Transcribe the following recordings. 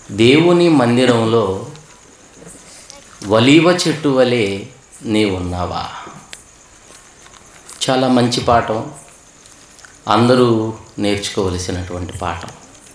దేవుని మందిరంలో వలీవ చెట్టు వలె నీ ఉన్నావా చాలా మంచి పాఠం అందరూ నేర్చుకోవలసినటువంటి పాఠం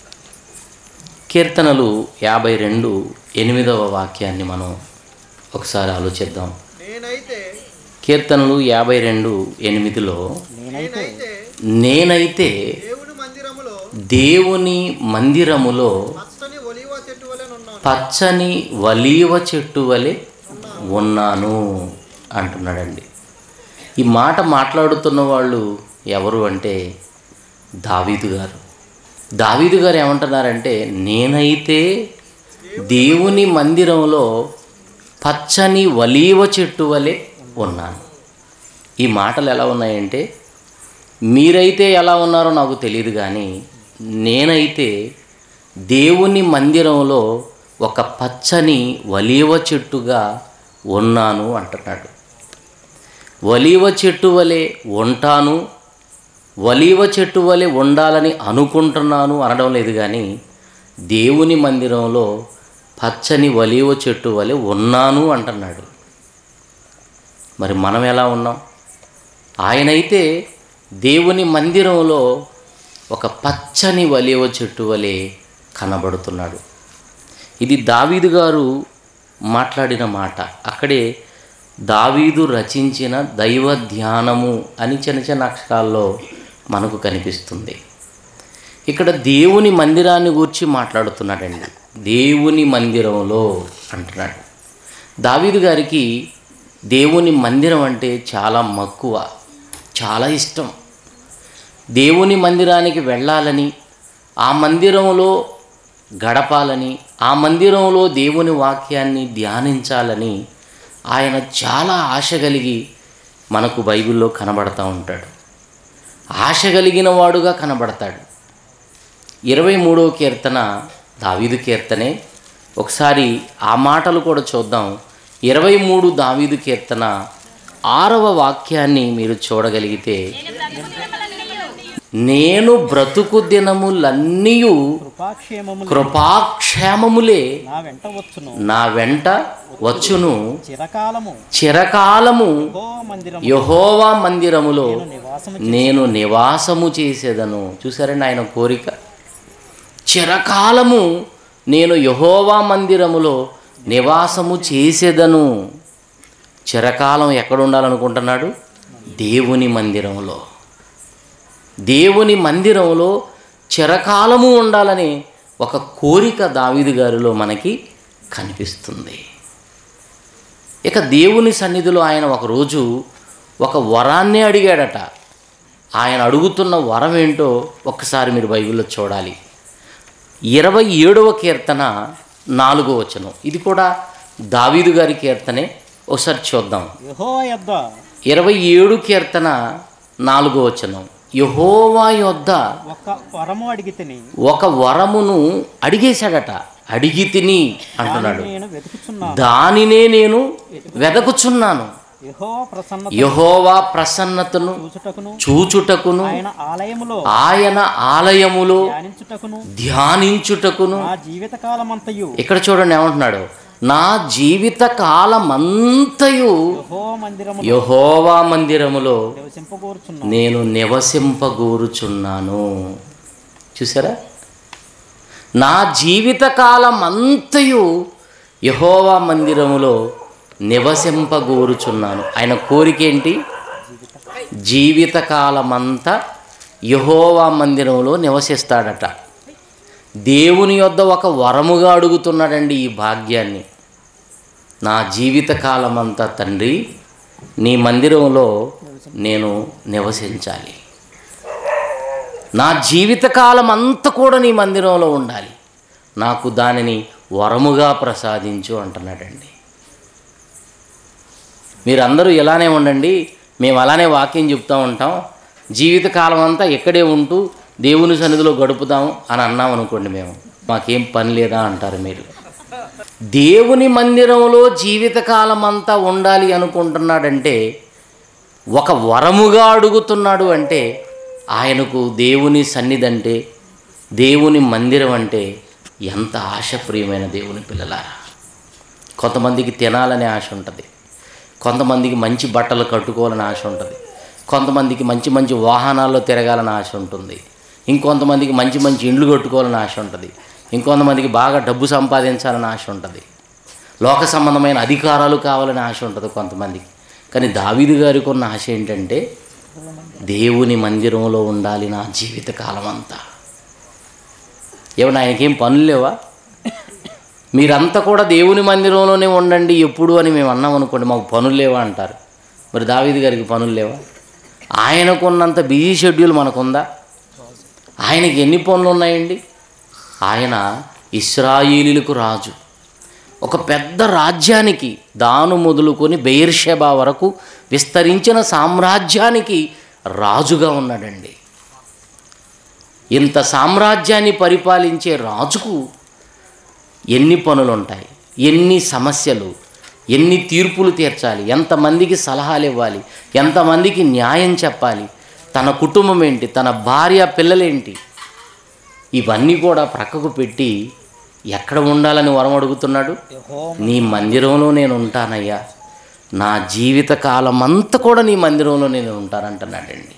కీర్తనలు యాభై రెండు ఎనిమిదవ వాక్యాన్ని మనం ఒకసారి ఆలోచిద్దాం నేనైతే కీర్తనలు యాభై రెండు ఎనిమిదిలో నేనైతే నేనైతే దేవుని మందిరములో దేవుని మందిరములో పచ్చని ఒలివ చెట్టు వలె ఉన్నాను పచ్చని వలీవ చెట్టు వలె ఉన్నాను అంటున్నాడండి ఈ మాట మాట్లాడుతున్న వాళ్ళు ఎవరు అంటే దావీదు గారు దావీదు గారు ఏమంటున్నారంటే నేనైతే దేవుని మందిరంలో పచ్చని వలీవ చెట్టు వలె ఉన్నాను ఈ మాటలు ఎలా ఉన్నాయంటే మీరైతే ఎలా ఉన్నారో నాకు తెలియదు కానీ నేనైతే దేవుని మందిరంలో ఒక పచ్చని వలీవ చెట్టుగా ఉన్నాను అంటున్నాడు వలీవ చెట్టు వలె ఉంటాను వలీవ చెట్టు వలె ఉండాలని అనుకుంటున్నాను అనడం లేదు కానీ దేవుని మందిరంలో పచ్చని వలీవ చెట్టు వలె ఉన్నాను అంటున్నాడు మరి మనం ఎలా ఉన్నాం ఆయనైతే దేవుని మందిరంలో ఒక పచ్చని వలీవ చెట్టు వలె కనబడుతున్నాడు ఇది దావీదు గారు మాట్లాడిన మాట అక్కడే దావీదు రచించిన దైవ ధ్యానము అని చిన్న చిన్న అక్షరాల్లో మనకు కనిపిస్తుంది ఇక్కడ దేవుని మందిరాన్ని గురించి మాట్లాడుతున్నాడండి దేవుని మందిరంలో అంటున్నాడు దావీదు గారికి దేవుని మందిరం అంటే చాలా మక్కువ చాలా ఇష్టం దేవుని మందిరానికి వెళ్ళాలని ఆ మందిరంలో గడపాలని ఆ మందిరంలో దేవుని వాక్యాన్ని ధ్యానించాలని ఆయన చాలా ఆశ కలిగి మనకు బైబిల్లో కనబడతా ఉంటాడు ఆశ కలిగిన వాడుగా కనబడతాడు ఇరవై మూడవ కీర్తన దావీదు కీర్తనే ఒకసారి ఆ మాటలు కూడా చూద్దాం ఇరవై మూడు దావీదు కీర్తన ఆరవ వాక్యాన్ని మీరు చూడగలిగితే నేను బ్రతుకు దినములన్నీ కృపాక్షేమములు కృపాక్షేమములే నా వెంట వచ్చును నా వెంట వచ్చును చిరకాలము చిరకాలము ఓ మందిరం యహోవా మందిరములో నివాసము నేను నివాసము చేసేదను చూసారండి ఆయన కోరిక చిరకాలము నేను యహోవా మందిరములో నివాసము చేసేదను చిరకాలం ఎక్కడ ఉండాలనుకుంటున్నాడు దేవుని మందిరంలో దేవుని మందిరంలో చిరకాలము ఉండాలని ఒక కోరిక దావీదు గారిలో మనకి కనిపిస్తుంది ఇక దేవుని సన్నిధిలో ఆయన ఒకరోజు ఒక వరాన్ని అడిగాడట ఆయన అడుగుతున్న వరం ఏంటో ఒక్కసారి మీరు బైబిల్లో చూడాలి ఇరవై ఏడవ కీర్తన నాలుగో వచనం ఇది కూడా దావీదు గారి కీర్తనే ఒకసారి చూద్దాం యహో యొద్ద ఇరవై ఏడు కీర్తన నాలుగో వచనం యహోవా యొద్ద ఒక వరము అడిగి తిని ఒక వరమును అడిగేశాడట అడిగి తిని అంటున్నాడు నేను వెతుకుచున్నాను దానినే నేను వెదకుచున్నాను యహో ప్రసన్న యహోవా ప్రసన్నతను చూచుటకును చూచుటకును ఆయన ఆలయములో ఆయన ఆలయములో ధ్యానించుటకును ధ్యానించుటకును నా జీవిత కాలమంతయు ఇక్కడ చూడండి ఏమంటున్నాడు నా జీవిత కాలమంతయు యహో మందిరము యహోవా మందిరములో నివసింపగోరుచున్నాను నేను నివసింపగోరుచున్నాను చూసారా నా జీవిత కాలమంతయు యహోవా మందిరములో నివసింపగోరుచున్నాను ఆయన కోరిక ఏంటి జీవితకాలమంతా యహోవా మందిరంలో నివసిస్తాడట దేవుని యొద్ద ఒక వరముగా అడుగుతున్నాడండి ఈ భాగ్యాన్ని నా జీవితకాలమంతా తండ్రి నీ మందిరంలో నేను నివసించాలి నా జీవితకాలం అంతా కూడా నీ మందిరంలో ఉండాలి నాకు దానిని వరముగా ప్రసాదించు అంటున్నాడండి మీరందరూ ఇలానే ఉండండి మేము అలానే వాక్యం చెప్తూ ఉంటాం జీవితకాలం అంతా ఇక్కడే ఉంటూ దేవుని సన్నిధిలో గడుపుతాం అని అన్నాం అనుకోండి మేము మాకేం పని లేదా అంటారు మీరు దేవుని మందిరంలో జీవితకాలం అంతా ఉండాలి అనుకుంటున్నాడంటే ఒక వరముగా అడుగుతున్నాడు అంటే ఆయనకు దేవుని సన్నిధి అంటే దేవుని మందిరం అంటే ఎంత ఆశప్రియమైన దేవుని పిల్లలారా కొంతమందికి తినాలనే ఆశ ఉంటుంది కొంతమందికి మంచి బట్టలు కట్టుకోవాలని ఆశ ఉంటుంది కొంతమందికి మంచి మంచి వాహనాల్లో తిరగాలని ఆశ ఉంటుంది ఇంకొంతమందికి మంచి మంచి ఇండ్లు కట్టుకోవాలని ఆశ ఉంటుంది ఇంకొంతమందికి బాగా డబ్బు సంపాదించాలని ఆశ ఉంటుంది లోక సంబంధమైన అధికారాలు కావాలని ఆశ ఉంటుంది కొంతమందికి కానీ దావీదు గారికి ఉన్న ఆశ ఏంటంటే దేవుని మందిరంలో ఉండాలి నా జీవితకాలం అంతా ఏమన్నా ఆయనకేం పనులు లేవా మీరంతా కూడా దేవుని మందిరంలోనే ఉండండి ఎప్పుడు అని మేము అన్నాం అనుకోండి మాకు పనులు లేవా అంటారు మరి దావీదు గారికి పనులు లేవా ఆయనకున్నంత బిజీ షెడ్యూల్ మనకుందా ఆయనకి ఎన్ని పనులు ఉన్నాయండి ఆయన ఇస్రాయేలీలకు రాజు ఒక పెద్ద రాజ్యానికి దాను మొదలుకొని బెయిర్షెబా వరకు విస్తరించిన సామ్రాజ్యానికి రాజుగా ఉన్నాడండి ఇంత సామ్రాజ్యాన్ని పరిపాలించే రాజుకు ఎన్ని పనులు ఉంటాయి ఎన్ని సమస్యలు ఎన్ని తీర్పులు తీర్చాలి ఎంతమందికి సలహాలు ఇవ్వాలి ఎంతమందికి న్యాయం చెప్పాలి తన కుటుంబం ఏంటి తన భార్య పిల్లలేంటి ఇవన్నీ కూడా ప్రక్కకు పెట్టి ఎక్కడ ఉండాలని వరం అడుగుతున్నాడు యెహోవా నీ మందిరంలో నేను ఉంటానయ్యా నా జీవిత కాలం అంతా కూడా నీ మందిరంలో నేను ఉంటానంటున్నాడండి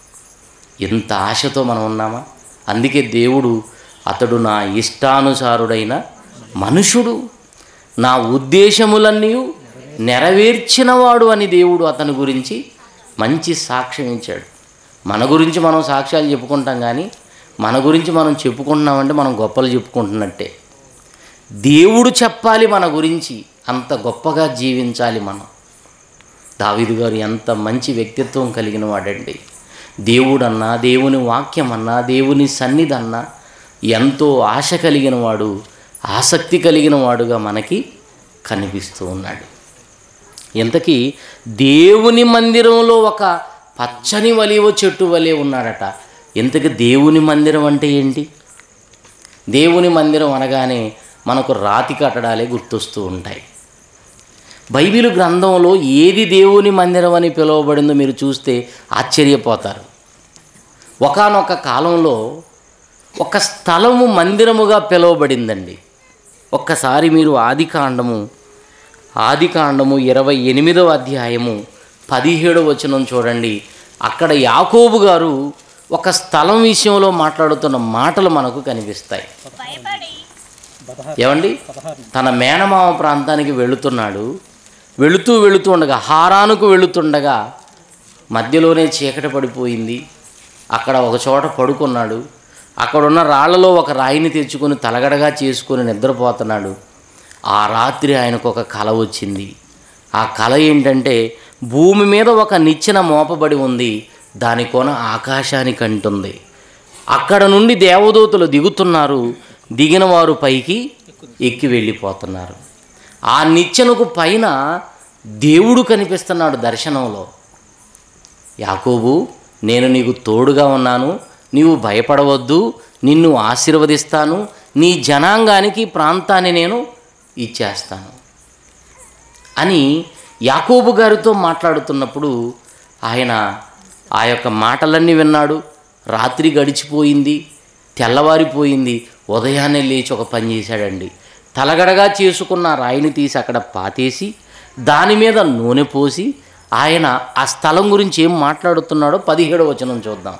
ఎంత ఆశతో మనం ఉన్నామా అందుకే దేవుడు అతడు నా ఇష్టానుసారుడైన మనుషుడు నా ఉద్దేశములన్నీ నెరవేర్చినవాడు అని దేవుడు అతని గురించి మంచి సాక్ష్యం ఇచ్చాడు మన గురించి మనం సాక్ష్యాలు చెప్పుకుంటాం కానీ మన గురించి మనం చెప్పుకుంటున్నామంటే మనం గొప్పలు చెప్పుకుంటున్నట్టే దేవుడు చెప్పాలి మన గురించి అంత గొప్పగా జీవించాలి మనం దావీదు గారు ఎంత మంచి వ్యక్తిత్వం కలిగిన వాడండి దేవుడన్నా దేవుని వాక్యం అన్నా దేవుని సన్నిధి అన్నా ఎంతో ఆశ కలిగిన వాడు ఆసక్తి కలిగిన వాడుగా మనకి కనిపిస్తూ ఉన్నాడు ఇంతకీ దేవుని మందిరంలో ఒక పచ్చని వలివ చెట్టు వలె ఉన్నాడట ఇంతకీ దేవుని మందిరం అంటే ఏంటి దేవుని మందిరం అనగానే మనకు రాతి కట్టడాలే గుర్తొస్తూ ఉంటాయి బైబిల్ గ్రంథంలో ఏది దేవుని మందిరం అని పిలువబడిందో మీరు చూస్తే ఆశ్చర్యపోతారు ఒకానొక కాలంలో ఒక స్థలము మందిరముగా పిలువబడిందండి ఒక్కసారి మీరు ఆది కాండము ఆది కాండము ఇరవై ఎనిమిదవ అధ్యాయము పదిహేడవ వచనం చూడండి అక్కడ యాకోబు గారు ఒక స్థలం విషయంలో మాట్లాడుతున్న మాటలు మనకు కనిపిస్తాయి పదహారు ఏమండి పదహారు తన మేనమామ ప్రాంతానికి వెళుతున్నాడు వెళుతూ వెళుతూ ఉండగా హారానుకు వెళుతుండగా మధ్యలోనే చీకటి పడిపోయింది అక్కడ ఒక చోట పడుకున్నాడు అక్కడున్న రాళ్లలో ఒక రాయిని తెచ్చుకొని తలగడగా చేసుకొని నిద్రపోతున్నాడు ఆ రాత్రి ఆయనకు ఒక కల వచ్చింది ఆ కల ఏంటంటే భూమి మీద ఒక నిచ్చెన మోపబడి ఉంది దాని కొన ఆకాశానికి అంటుంది అక్కడ నుండి దేవదూతలు దిగుతున్నారు దిగిన వారు పైకి ఎక్కి వెళ్ళిపోతున్నారు ఆ నిచ్చెనకు పైన దేవుడు కనిపిస్తున్నాడు దర్శనంలో యాకోబు నేను నీకు తోడుగా ఉన్నాను నీవు భయపడవద్దు నిన్ను ఆశీర్వదిస్తాను నీ జనాంగానికి ప్రాంతాన్ని నేను ఇచ్చేస్తాను అని యాకోబు గారితో మాట్లాడుతున్నప్పుడు ఆయన ఆ యొక్క మాటలన్నీ విన్నాడు రాత్రి గడిచిపోయింది తెల్లవారిపోయింది ఉదయాన్నే లేచి ఒక పని చేశాడండి తలగడగా చేసుకున్న రాయిని తీసి అక్కడ పాతేసి దాని మీద నూనె పోసి ఆయన ఆ స్థలం గురించి ఏం మాట్లాడుతున్నాడో పదిహేడవ వచనం చూద్దాం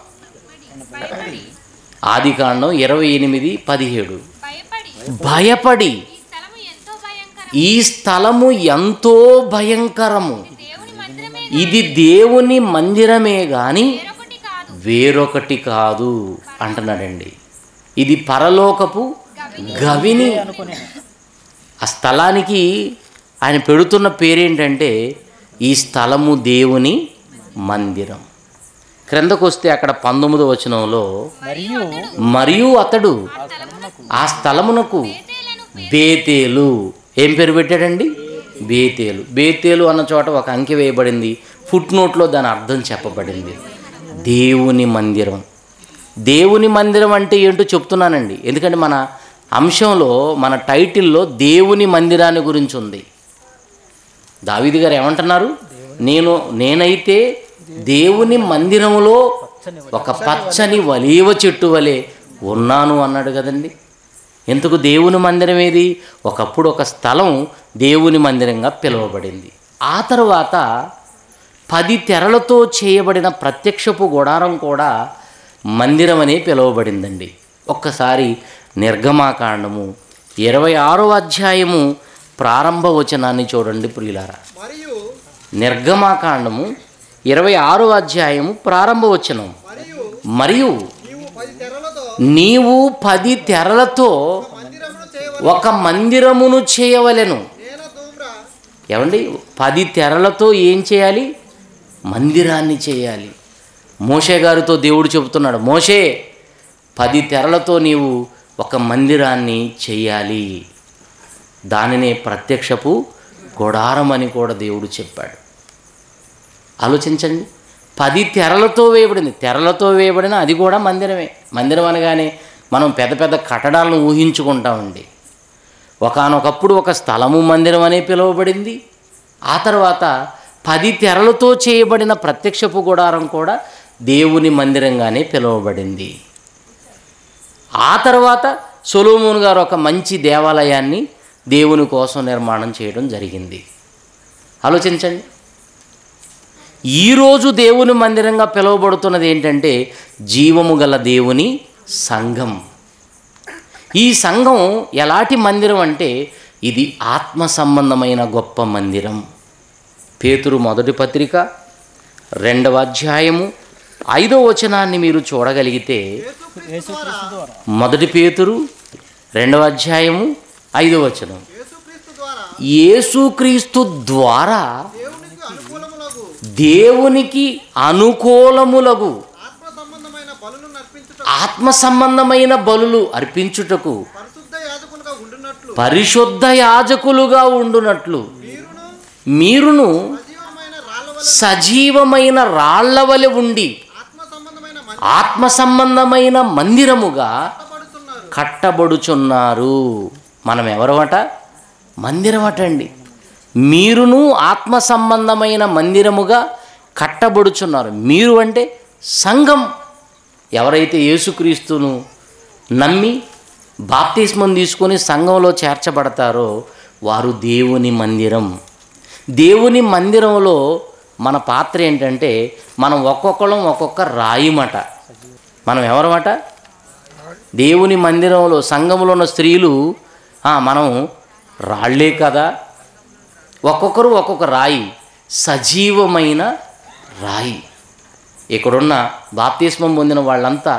ఆదికాండం ఇరవై ఎనిమిది పదిహేడు భయపడి భయపడి ఈ స్థలము ఎంతో భయంకరం ఈ స్థలము ఎంతో భయంకరము దేవుని మందిరమే ఇది దేవుని మందిరమే గాని వేరొకటి కాదు వేరొకటి కాదు అంటున్నాడండి ఇది పరలోకపు గవిని అనుకునే ఆ స్థలానికి ఆయన పెడుతున్న పేరేంటంటే ఈ స్థలము దేవుని మందిరం క్రిందకు వస్తే అక్కడ పంతొమ్మిదో వచనంలో మరియు మరియు అతడు ఆ స్థలమునకు బేతేలను బేతేలు ఏం పేరు పెట్టాడండి బేతేలు బేతేలు అన్న చోట ఒక అంకె వేయబడింది ఫుట్ నోట్లో దాని అర్థం చెప్పబడింది దేవుని మందిరం దేవుని మందిరం అంటే ఏంటో చెప్తున్నానండి ఎందుకంటే మన అంశంలో మన టైటిల్లో దేవుని మందిరాన్ని గురించి ఉంది దావీదు గారు ఏమంటున్నారు నేను నేనైతే దేవుని మందిరములో ఒక పచ్చని వలీవ చెట్టు వలె ఉన్నాను అన్నాడు కదండి ఎందుకు దేవుని మందిరం ఏది ఒకప్పుడు ఒక స్థలం దేవుని మందిరంగా పిలువబడింది ఆ తరువాత పది తెరలతో చేయబడిన ప్రత్యక్షపు గుడారం కూడా మందిరం అనే పిలువబడిందండి ఒక్కసారి నిర్గమాకాండము ఇరవై ఆరో అధ్యాయము ప్రారంభ వచనాన్ని చూడండి ప్రియులారా మరియు నిర్గమాకాండము ఇరవై ఆరో అధ్యాయము ప్రారంభ వచనం మరియు మరియు నీవు పది తెరలతో నీవు పది తెరలతో మందిరమును చేయవలెను ఒక మందిరమును చేయవలెను నేను ధూమ్ర ఏమండి పది తెరలతో ఏం చేయాలి మందిరాన్ని చేయాలి మోషే గారితో దేవుడు చెబుతున్నాడు మోషే పది తెరలతో నీవు ఒక మందిరాన్ని చెయ్యాలి దానినే ప్రత్యక్షపు గుడారం అని కూడా దేవుడు చెప్పాడు ఆలోచించండి పది తెరలతో వేయబడింది తెరలతో వేయబడిన అది కూడా మందిరమే మందిరం అనగానే మనం పెద్ద పెద్ద కట్టడాలను ఊహించుకుంటామండి ఒకానొకప్పుడు ఒక స్థలము మందిరం అనే పిలువబడింది ఆ తర్వాత పది తెరలతో చేయబడిన ప్రత్యక్షపు గుడారం కూడా దేవుని మందిరంగానే పిలువబడింది ఆ తర్వాత సొలోమోన్ గారు ఒక మంచి దేవాలయాన్ని దేవుని కోసం నిర్మాణం చేయడం జరిగింది ఆలోచించండి ఈరోజు దేవుని మందిరంగా పిలువబడుతున్నది ఏంటంటే జీవము గల దేవుని సంఘం ఈ సంఘం ఎలాంటి మందిరం అంటే ఇది ఆత్మ సంబంధమైన గొప్ప మందిరం పేతురు మొదటి పత్రిక రెండవ అధ్యాయము ఐదో వచనాన్ని మీరు చూడగలిగితే యేసుక్రీస్తు ద్వారా మొదటి పేతురు రెండవ అధ్యాయము ఐదో వచనం యేసుక్రీస్తు ద్వారా యేసుక్రీస్తు ద్వారా దేవునికి అనుకూలములకు దేవునికి అనుకూలములగు ఆత్మ సంబంధమైన బలులను నర్పించుట ఆత్మ సంబంధమైన బలులు అర్పించుటకు పరిశుద్ధ యాజకులుగా ఉండునట్లు పరిశుద్ధ యాజకులుగా ఉండునట్లు మీరును మీరును సజీవమైన రాళ్ళ వలె సజీవమైన రాళ్ల వలె ఉండి ఆత్మ సంబంధమైన ఆత్మ సంబంధమైన మందిరముగా మంటపడుతున్నారు కట్టబడుచున్నారు మనం ఎవరమట మందిరమట అండి మీరును ఆత్మ సంబంధమైన మందిరముగా కట్టబడుచున్నారు మీరు అంటే సంఘం ఎవరైతే యేసుక్రీస్తును నమ్మి బాప్తిస్మం తీసుకొని సంఘంలో చేర్చబడతారో వారు దేవుని మందిరం దేవుని మందిరంలో మన పాత్ర ఏంటంటే మనం ఒక్కొక్కరం ఒక్కొక్క రాయిమట మనం ఎవరమట దేవుని మందిరంలో సంఘంలో ఉన్న స్త్రీలు "ఆ, మనం రాళ్లే కదా ఒక్కొక్కరు ఒక్కొక్క రాయి సజీవమైన రాయి ఇక్కడున్న బాప్తిస్మం పొందిన వాళ్ళంతా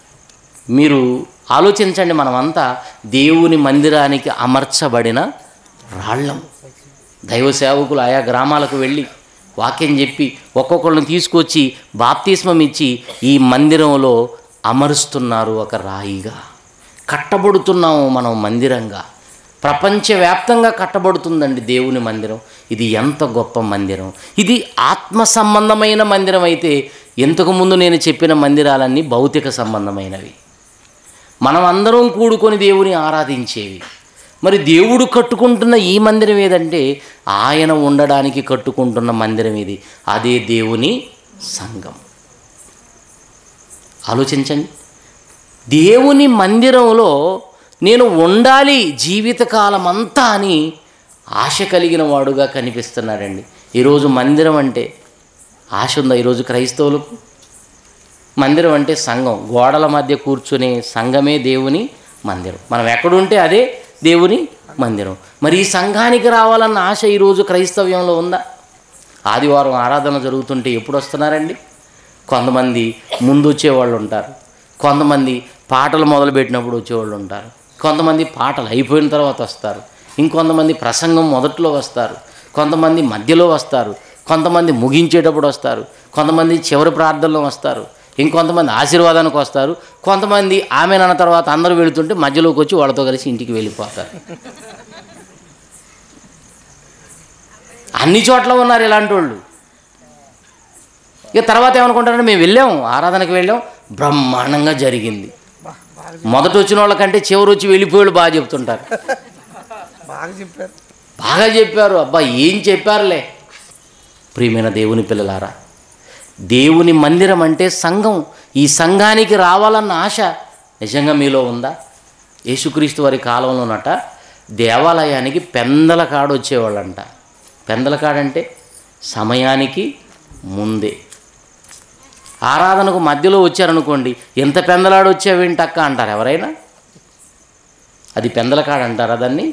మీరు ఆలోచించండి మనమంతా దేవుని మందిరానికి అమర్చబడిన రాళ్ళం దైవ సేవకులు ఆయా గ్రామాలకు వెళ్ళి వాక్యం చెప్పి ఒక్కొక్కళ్ళని తీసుకొచ్చి బాప్తిస్మం ఇచ్చి ఈ మందిరంలో అమరుస్తున్నారు ఒక రాయిగా కట్టబడుతున్నాము మనం మందిరంగా ప్రపంచవ్యాప్తంగా కట్టబడుతుందండి దేవుని మందిరం ఇది ఎంత గొప్ప మందిరం ఇది ఆత్మ సంబంధమైన మందిరం అయితే ఇంతకుముందు నేను చెప్పిన మందిరాలన్నీ భౌతిక సంబంధమైనవి మనం అందరం కూడుకొని దేవుని ఆరాధించేవి మరి దేవుడు కట్టుకుంటున్న ఈ మందిరం ఏదంటే ఆయన ఉండడానికి కట్టుకుంటున్న మందిరం ఇది అదే దేవుని సంఘం ఆలోచించండి దేవుని మందిరంలో నేను ఉండాలి జీవితకాలం అంతా అని ఆశ కలిగిన వాడుగా కనిపిస్తున్నాడండి ఈరోజు మందిరం అంటే ఆశ ఉందా ఈరోజు క్రైస్తవులకు మందిరం అంటే సంఘం గోడల మధ్య కూర్చునే సంఘమే దేవుని మందిరం మనం ఎక్కడుంటే అదే దేవుని మందిరం మరి ఈ సంఘానికి రావాలన్న ఆశ ఈరోజు క్రైస్తవ్యంలో ఉందా ఆదివారం ఆరాధన జరుగుతుంటే ఎప్పుడు వస్తున్నారండి కొంతమంది ముందు వచ్చేవాళ్ళు ఉంటారు కొంతమంది పాటలు మొదలుపెట్టినప్పుడు వచ్చేవాళ్ళు ఉంటారు కొంతమంది పాటలు అయిపోయిన తర్వాత వస్తారు ఇంకొంతమంది ప్రసంగం మొదట్లో వస్తారు కొంతమంది మధ్యలో వస్తారు కొంతమంది ముగించేటప్పుడు వస్తారు కొంతమంది చివరి ప్రార్థనలో వస్తారు ఇంకొంతమంది ఆశీర్వాదానికి వస్తారు కొంతమంది ఆమె అన్న తర్వాత అందరూ వెళుతుంటే మధ్యలోకి వచ్చి వాళ్ళతో కలిసి ఇంటికి వెళ్ళిపోతారు అన్ని చోట్ల ఉన్నారు ఇలాంటి వాళ్ళు ఇక తర్వాత ఏమనుకుంటారంటే మేము వెళ్ళాం ఆరాధనకు వెళ్ళాం బ్రహ్మాండంగా జరిగింది మొదట వచ్చిన వాళ్ళకంటే చివరి వచ్చి వెళ్ళిపోయాడు బాగా చెప్తుంటారు బాగా చెప్పారు బాగా చెప్పారు అబ్బా ఏం చెప్పారులే ప్రియమైన దేవుని పిల్లలారా దేవుని మందిరం అంటే సంఘం ఈ సంఘానికి రావాలన్న ఆశ నిజంగా మీలో ఉందా యేసుక్రీస్తు వారి కాలంలోనట దేవాలయానికి పెందల కాడు వచ్చేవాళ్ళంట పెందల కాడంటే సమయానికి ముందే ఆరాధనకు మధ్యలో వచ్చారనుకోండి ఎంత పెందలాడు వచ్చావేంటి అక్క అంటారు ఎవరైనా అది పెందలకాడ అంటారా దాన్ని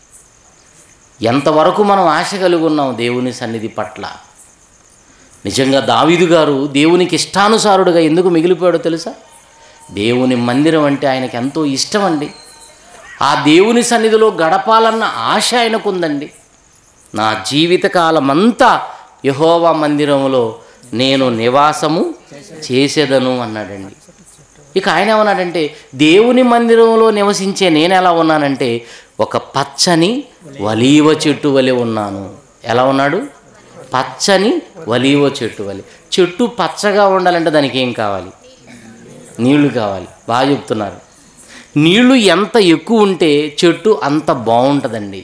ఎంతవరకు మనం ఆశ కలిగి ఉన్నాం దేవుని సన్నిధి పట్ల నిజంగా దావీదు గారు దేవునికి ఇష్టానుసారుడుగా ఎందుకు మిగిలిపోయాడో తెలుసా దేవుని మందిరం అంటే ఆయనకి ఎంతో ఇష్టం అండి ఆ దేవుని సన్నిధిలో గడపాలన్న ఆశ ఆయనకుందండి నా జీవితకాలమంతా యహోవా మందిరంలో నేను నివాసము చేసేదను అన్నాడండి ఇక ఆయన ఏమన్నాడంటే దేవుని మందిరంలో నివసించే నేను ఎలా ఉన్నానంటే ఒక పచ్చని వలీవ చెట్టు వలె ఉన్నాను ఎలా ఉన్నాడు పచ్చని వలీవ చెట్టు వలె చెట్టు పచ్చగా ఉండాలంటే దానికి ఏం కావాలి నీళ్లు కావాలి బాగా చెప్తున్నారు నీళ్లు ఎంత ఎక్కువ ఉంటే చెట్టు అంత బాగుంటుందండి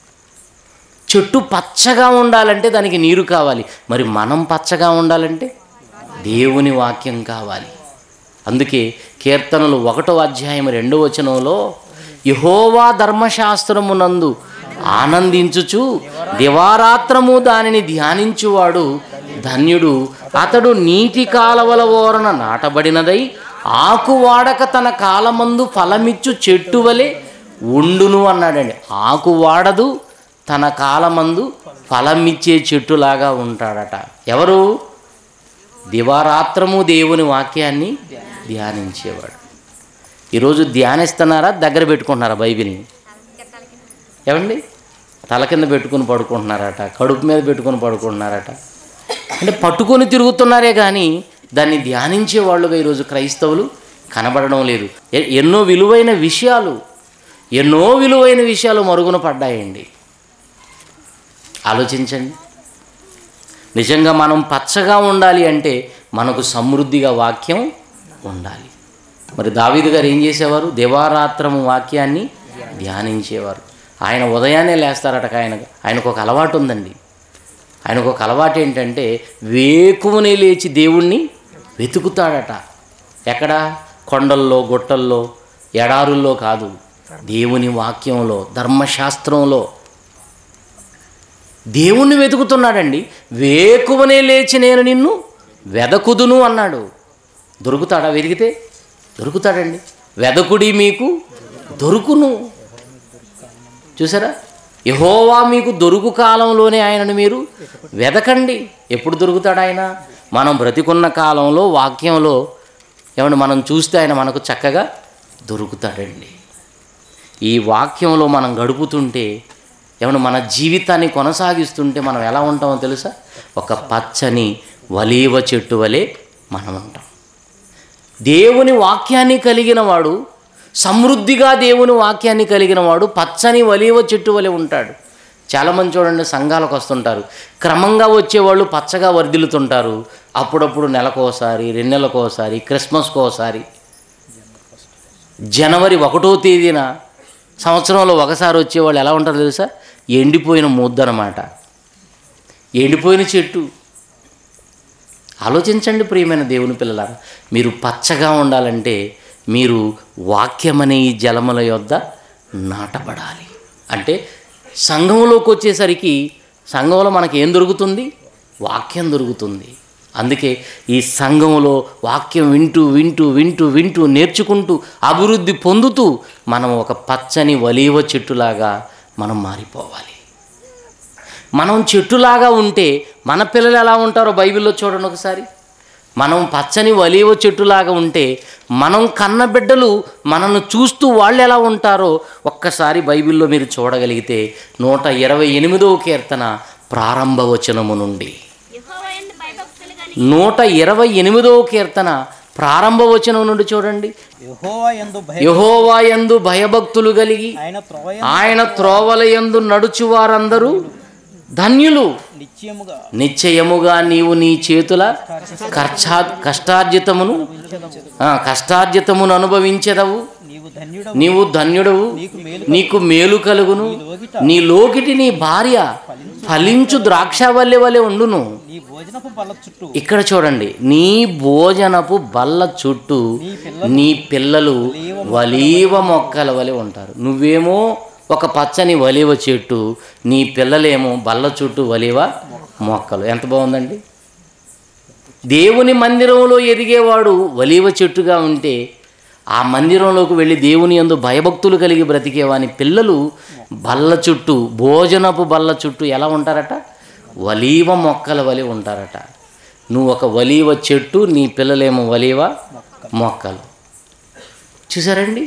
చెట్టు పచ్చగా ఉండాలంటే దానికి నీరు కావాలి మరి మనం పచ్చగా ఉండాలంటే దేవుని వాక్యం కావాలి అందుకే కీర్తనలు ఒకటో అధ్యాయం రెండో వచనంలో యహోవా ధర్మశాస్త్రమునందు ఆనందించుచు దివారాత్రము దానిని ధ్యానించువాడు ధన్యుడు అతడు నీటి కాలవల ఓరన నాటబడినదై ఆకు వాడక తన కాలమందు ఫలమిచ్చు చెట్టు వలె ఉండును అన్నాడండి ఆకు వాడదు తన కాలమందు ఫలమిచ్చే చెట్టులాగా ఉంటాడట ఎవరు దివారాత్రము దేవుని వాక్యాన్ని ధ్యానించేవాడు ఈరోజు ధ్యానిస్తున్నారా దగ్గర పెట్టుకుంటున్నారా బైబిల్ని ఏమండి తల కింద పెట్టుకుని పడుకుంటున్నారట కడుపు మీద పెట్టుకుని పడుకుంటున్నారట అంటే పట్టుకొని తిరుగుతున్నారే కానీ దాన్ని ధ్యానించే వాళ్ళుగా ఈరోజు క్రైస్తవులు కనబడడం లేదు ఎ- ఎన్నో విలువైన విషయాలు ఎన్నో విలువైన విషయాలు మరుగున పడ్డాయండి ఆలోచించండి నిజంగా మనం పచ్చగా ఉండాలి అంటే మనకు సమృద్ధిగా వాక్యం ఉండాలి మరి దావీదు గారు ఏం చేసేవారు దివారాత్రము వాక్యాన్ని ధ్యానించేవారు ఆయన ఉదయాన్నే లేస్తారట ఆయన ఆయనకు ఒక అలవాటు ఉందండి ఆయనకు ఒక అలవాటు ఏంటంటే వేకువనే లేచి దేవుణ్ణి వెతుకుతాడట ఎక్కడ కొండల్లో గుట్టల్లో ఎడారుల్లో కాదు దేవుని వాక్యంలో ధర్మశాస్త్రంలో దేవుణ్ణి వెతుకుతున్నాడండి వేకువనే లేచి నేను నిన్ను వెదకుదును అన్నాడు దొరుకుతాడా వెతికితే దొరుకుతాడండి వెదకుడి మీకు దొరుకును చూసారా యహోవా మీకు దొరుకు కాలంలోనే ఆయనను మీరు వెదకండి ఎప్పుడు దొరుకుతాడు ఆయన మనం బ్రతికున్న కాలంలో వాక్యంలో ఏమంటే మనం చూస్తే ఆయన మనకు చక్కగా దొరుకుతాడండి ఈ వాక్యంలో మనం గడుపుతుంటే ఏమన్నా మన జీవితాన్ని కొనసాగిస్తుంటే మనం ఎలా ఉంటామో తెలుసా ఒక పచ్చని వలీవ చెట్టు వలె మనం ఉంటాం దేవుని వాక్యాన్ని కలిగిన వాడు సమృద్ధిగా దేవుని వాక్యాన్ని కలిగిన వాడు పచ్చని వలీవ చెట్టు వలె ఉంటాడు చాలామంది చూడండి సంఘాలకు వస్తుంటారు క్రమంగా వచ్చేవాళ్ళు పచ్చగా వర్ధిల్లుతుంటారు అప్పుడప్పుడు నెలకోసారి రెండు నెలకోసారి క్రిస్మస్కి ఒకసారి జనవరి ఒకటో తేదీన సంవత్సరంలో ఒకసారి వచ్చేవాళ్ళు ఎలా ఉంటారో తెలుసా ఎండిపోయిన ముద్ద అన్నమాట ఎండిపోయిన చెట్టు ఆలోచించండి ప్రియమైన దేవుని పిల్లలారా మీరు పచ్చగా ఉండాలంటే మీరు వాక్యమనే ఈ జలముల యొద్ద నాటబడాలి అంటే సంఘంలోకి వచ్చేసరికి సంఘంలో మనకి ఏం దొరుకుతుంది వాక్యం దొరుకుతుంది అందుకే ఈ సంఘంలో వాక్యం వింటూ వింటూ వింటూ వింటూ నేర్చుకుంటూ అభివృద్ధి పొందుతూ మనం ఒక పచ్చని వలీవ చెట్టులాగా మనం మారిపోవాలి మనం చెట్టులాగా ఉంటే మన పిల్లలు ఎలా ఉంటారో బైబిల్లో చూడండి ఒకసారి మనం పచ్చని వలీవ చెట్టులాగా ఉంటే మనం కన్న బిడ్డలు మనల్ని చూస్తూ వాళ్ళు ఎలా ఉంటారో ఒక్కసారి బైబిల్లో మీరు చూడగలిగితే నూట ఇరవై ఎనిమిదవ కీర్తన ప్రారంభ వచనము నుండి నూట ఇరవై ఎనిమిదవ కీర్తన ప్రారంభ వచనం నుండి చూడండి యెహోవా యందు భయ యహోవా యందు భయభక్తులు కలిగి ఆయన త్రోవ ఆయన త్రోవల యందు నడుచు వారందరూ ధన్యులు నిశ్చయముగా నిశ్చయముగా నీవు నీ చేతుల కర్చా కష్టార్జితమును ఆ, కష్టార్జితమును అనుభవించదవు నీవు ధన్యుడ నీవు ధన్యుడవు నీకు మేలు కలుగును నీ లోకిటి నీ భార్య ఫలించు ద్రాక్షవల్లి వలె ఉండును నీ భోజనపు బల్ల చుట్టూ ఇక్కడ చూడండి నీ భోజనపు బల్ల చుట్టూ నీ పిల్లలు వలీవ మొక్కల వలె ఉంటారు నువ్వేమో ఒక పచ్చని వలీవ చెట్టు నీ పిల్లలేమో బల్ల చుట్టూ వలీవ మొక్కలు ఎంత బాగుందండి దేవుని మందిరంలో ఎదిగేవాడు వలీవ చెట్టుగా ఉంటే ఆ మందిరంలోకి వెళ్ళి దేవుని యందు భయభక్తులు కలిగి బ్రతికేవాని పిల్లలు బల్ల చుట్టూ భోజనపు బల్ల చుట్టూ ఎలా ఉంటారట వలీవ మొక్కల వలె ఉంటారట నువ్వు ఒక వలీవ చెట్టు నీ పిల్లలేమో వలీవ మొక్కలు చూసారండి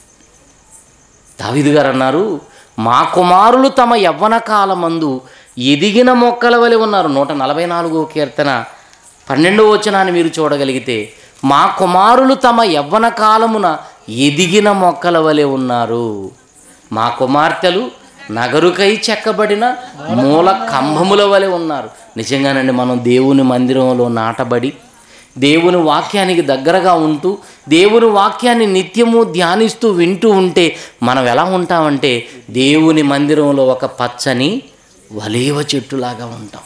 దావిదు గారు అన్నారు మా కుమారులు తమ యవ్వన కాలమందు ఎదిగిన మొక్కల వలె ఉన్నారు నూట నలభై నాలుగో కీర్తన పన్నెండవ వచనాన్ని మీరు చూడగలిగితే మా కుమారులు తమ యవ్వన కాలమున ఎదిగిన మొక్కల వలె ఉన్నారు మా కుమార్తెలు నగరుకై చెక్కబడిన మూల కంభముల వలె ఉన్నారు నిజంగానండి మనం దేవుని మందిరంలో నాటబడి దేవుని వాక్యానికి దగ్గరగా ఉంటూ దేవుని వాక్యాన్ని నిత్యము ధ్యానిస్తూ వింటూ ఉంటే మనం ఎలా ఉంటామంటే దేవుని మందిరంలో ఒక పచ్చని వలీవ చెట్టులాగా ఉంటాం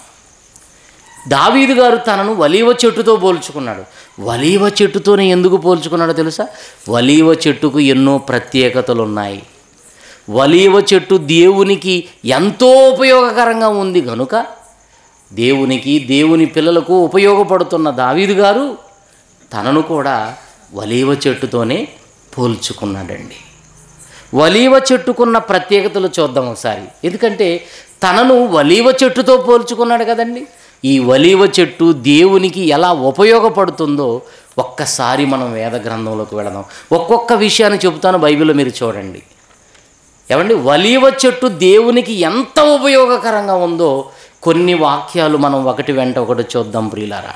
దావీదు గారు తనను వలీవ చెట్టుతో పోల్చుకున్నాడు వలీవ చెట్టుతోనే ఎందుకు పోల్చుకున్నాడో తెలుసా వలీవ చెట్టుకు ఎన్నో ప్రత్యేకతలు ఉన్నాయి వలీవ చెట్టు దేవునికి ఎంతో ఉపయోగకరంగా ఉంది గనుక దేవునికి దేవుని పిల్లలకు ఉపయోగపడుతున్న దావీదు గారు తనను కూడా వలీవ చెట్టుతోనే పోల్చుకున్నాడండి వలీవ చెట్టుకున్న ప్రత్యేకతలు చూద్దాం ఒకసారి ఎందుకంటే తనను వలీవ చెట్టుతో పోల్చుకున్నాడు కదండి ఈ వలీవ చెట్టు దేవునికి ఎలా ఉపయోగపడుతుందో ఒక్కసారి మనం వేద గ్రంథంలోకి వెళదాం ఒక్కొక్క విషయాన్ని చెబుతాను బైబిల్లో మీరు చూడండి ఏమండి వలీవ చెట్టు దేవునికి ఎంత ఉపయోగకరంగా ఉందో కొన్ని వాక్యాలు మనం ఒకటి వెంట ఒకటి చూద్దాం ప్రియులారా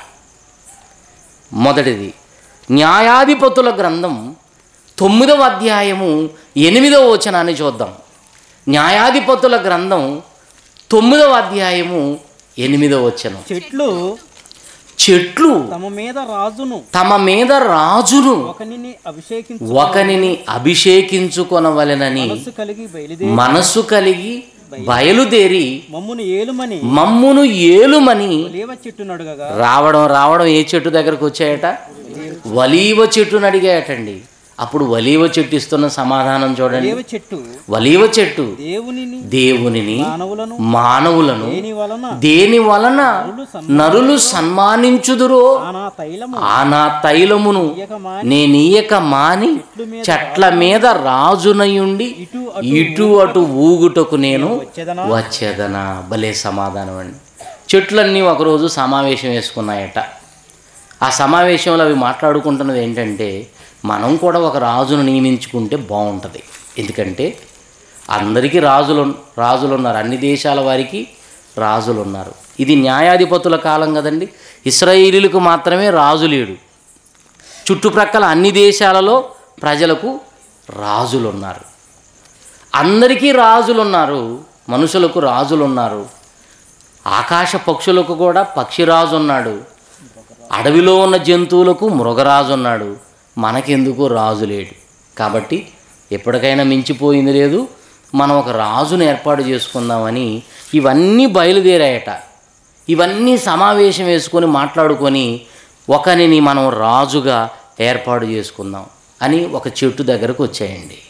మొదటిది న్యాయాధిపతుల గ్రంథం తొమ్మిదవ అధ్యాయము ఎనిమిదవ వచనాన్ని చూద్దాం న్యాయాధిపతుల గ్రంథం తొమ్మిదవ అధ్యాయము ఎనిమిదవ వచనం చెట్లు చెట్లు తమ మీద రాజును తమ మీద రాజును ఒకనిని అభిషేకించు ఒకనిని అభిషేకించుకొనవలెనని మనస్సు కలిగి బయలుదేరి మనస్సు కలిగి బయలుదేరి మమ్మును ఏలుమని మమ్మును ఏలుమని లేవ చెట్టు నడుగగా రావడం రావడం ఏ చెట్టు దగ్గరకు వచ్చాయట వలీవ చెట్టును అడిగాయటండి అప్పుడు వలీవ చెట్టు ఇస్తున్న సమాధానం చూడండి లేవ చెట్టు వలీవ చెట్టు దేవునిని దేవునిని మానవులను మానవులను దేని వలన దేని వలన నరులు సన్మానించుదురో ఆనా తైలము ఆ నా తైలమును నేనీయక మాని చెట్ల మీద రాజునయుండి ఇటు ఇటు అటు ఊగుటకు నేను వచ్చేదనా వచ్చేదనా భలే సమాధానం అండి చెట్లన్నీ ఒకరోజు సమావేశం వేసుకున్నాయట ఆ సమావేశంలో అవి మాట్లాడుకుంటున్నది ఏంటంటే మనం కూడా ఒక రాజును నియమించుకుంటే బాగుంటుంది ఎందుకంటే అందరికీ రాజులు రాజులు ఉన్నారు అన్ని దేశాల వారికి రాజులు ఉన్నారు ఇది న్యాయాధిపతుల కాలం కదండి ఇస్రాయేలీలకు మాత్రమే రాజు లేడు చుట్టుప్రక్కల అన్ని దేశాలలో ప్రజలకు రాజులు ఉన్నారు అందరికీ రాజులు ఉన్నారు మనుషులకు రాజులు ఉన్నారు ఆకాశ పక్షులకు కూడా పక్షిరాజు ఉన్నాడు అడవిలో ఉన్న జంతువులకు మృగరాజు ఉన్నాడు మనకెందుకు రాజు లేడు కాబట్టి ఎప్పటికైనా మించిపోయింది లేదు మనం ఒక రాజును ఏర్పాటు చేసుకుందామని ఇవన్నీ బయలుదేరాయట ఇవన్నీ సమావేశం వేసుకొని మాట్లాడుకొని ఒకరిని మనం రాజుగా ఏర్పాటు చేసుకుందాం అని ఒక చెట్టు దగ్గరకు వచ్చాయండి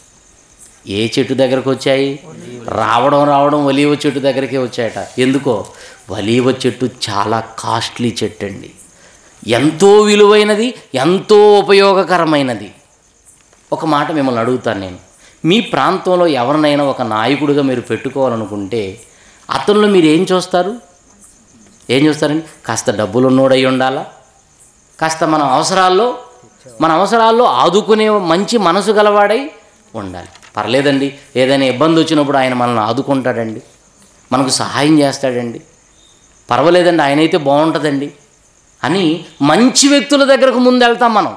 ఏ చెట్టు దగ్గరకు వచ్చాయి రావడం రావడం వలీవ చెట్టు దగ్గరికి వచ్చాయట ఎందుకో వలీవ చెట్టు చాలా కాస్ట్లీ చెట్టు అండి ఎంతో విలువైనది ఎంతో ఉపయోగకరమైనది ఒక మాట మిమ్మల్ని అడుగుతాను నేను మీ ప్రాంతంలో ఎవరినైనా ఒక నాయకుడిగా మీరు పెట్టుకోవాలనుకుంటే అతనిలో మీరు ఏం చూస్తారు ఏం చూస్తారండి కాస్త డబ్బులు ఉన్నోడై ఉండాలా కాస్త మన అవసరాల్లో మన అవసరాల్లో ఆదుకునే మంచి మనసు గలవాడై ఉండాలి పర్లేదండి ఏదైనా ఇబ్బంది వచ్చినప్పుడు ఆయన మనల్ని ఆదుకుంటాడండి మనకు సహాయం చేస్తాడండి పర్వాలేదండి ఆయన అయితే బాగుంటుందండి అని మంచి వ్యక్తుల దగ్గరకు ముందు వెళ్తాం మనం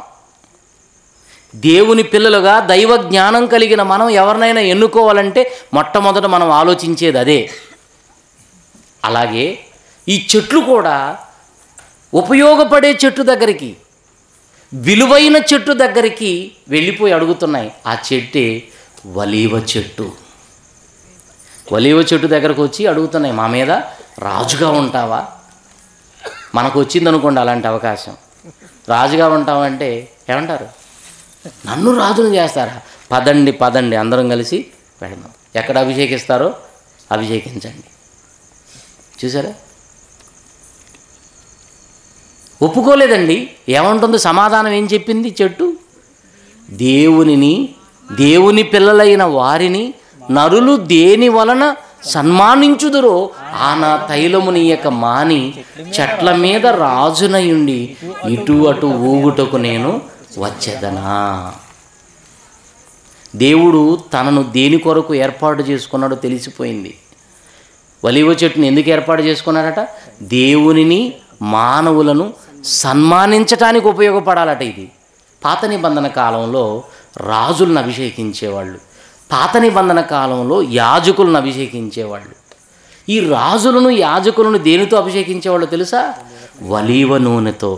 దేవుని పిల్లలుగా దైవ జ్ఞానం కలిగిన మనం ఎవరినైనా ఎన్నుకోవాలంటే మొట్టమొదట మనం ఆలోచించేది అదే అలాగే ఈ చెట్లు కూడా ఉపయోగపడే చెట్టు దగ్గరికి విలువైన చెట్టు దగ్గరికి వెళ్ళిపోయి అడుగుతున్నాయి ఆ చెట్టే వలీవ చెట్టు వలీవ చెట్టు దగ్గరకు వచ్చి అడుగుతున్నాయి మా మీద రాజుగా ఉంటావా మనకు వచ్చిందనుకోండి అలాంటి అవకాశం రాజుగా ఉంటామంటే ఏమంటారు నన్ను రాజును చేస్తారా పదండి పదండి అందరం కలిసి పెడదాం ఎక్కడ అభిషేకిస్తారో అభిషేకించండి చూసారా ఒప్పుకోలేదండి ఏమంటుంది సమాధానం ఏం చెప్పింది చెట్టు దేవునిని దేవుని పిల్లలైన వారిని నరులు దేని వలన సన్మానించుదురో ఆ నా తైలమునియక మాని చెట్ల మీద రాజునయుండి ఇటు అటు ఊగుటకు నేను వచ్చేదనా దేవుడు తనను దేని కొరకు ఏర్పాటు చేసుకున్నాడో తెలిసిపోయింది వలివ చెట్టుని ఎందుకు ఏర్పాటు చేసుకున్నారట దేవునిని మానవులను సన్మానించటానికి ఉపయోగపడాలట ఇది పాత నిబంధన కాలంలో రాజులను అభిషేకించేవాళ్ళు పాత నిబంధన కాలంలో యాజకులను అభిషేకించేవాళ్ళు ఈ రాజులను యాజకులను దేనితో అభిషేకించేవాళ్ళు తెలుసా వలీవ నూనెతో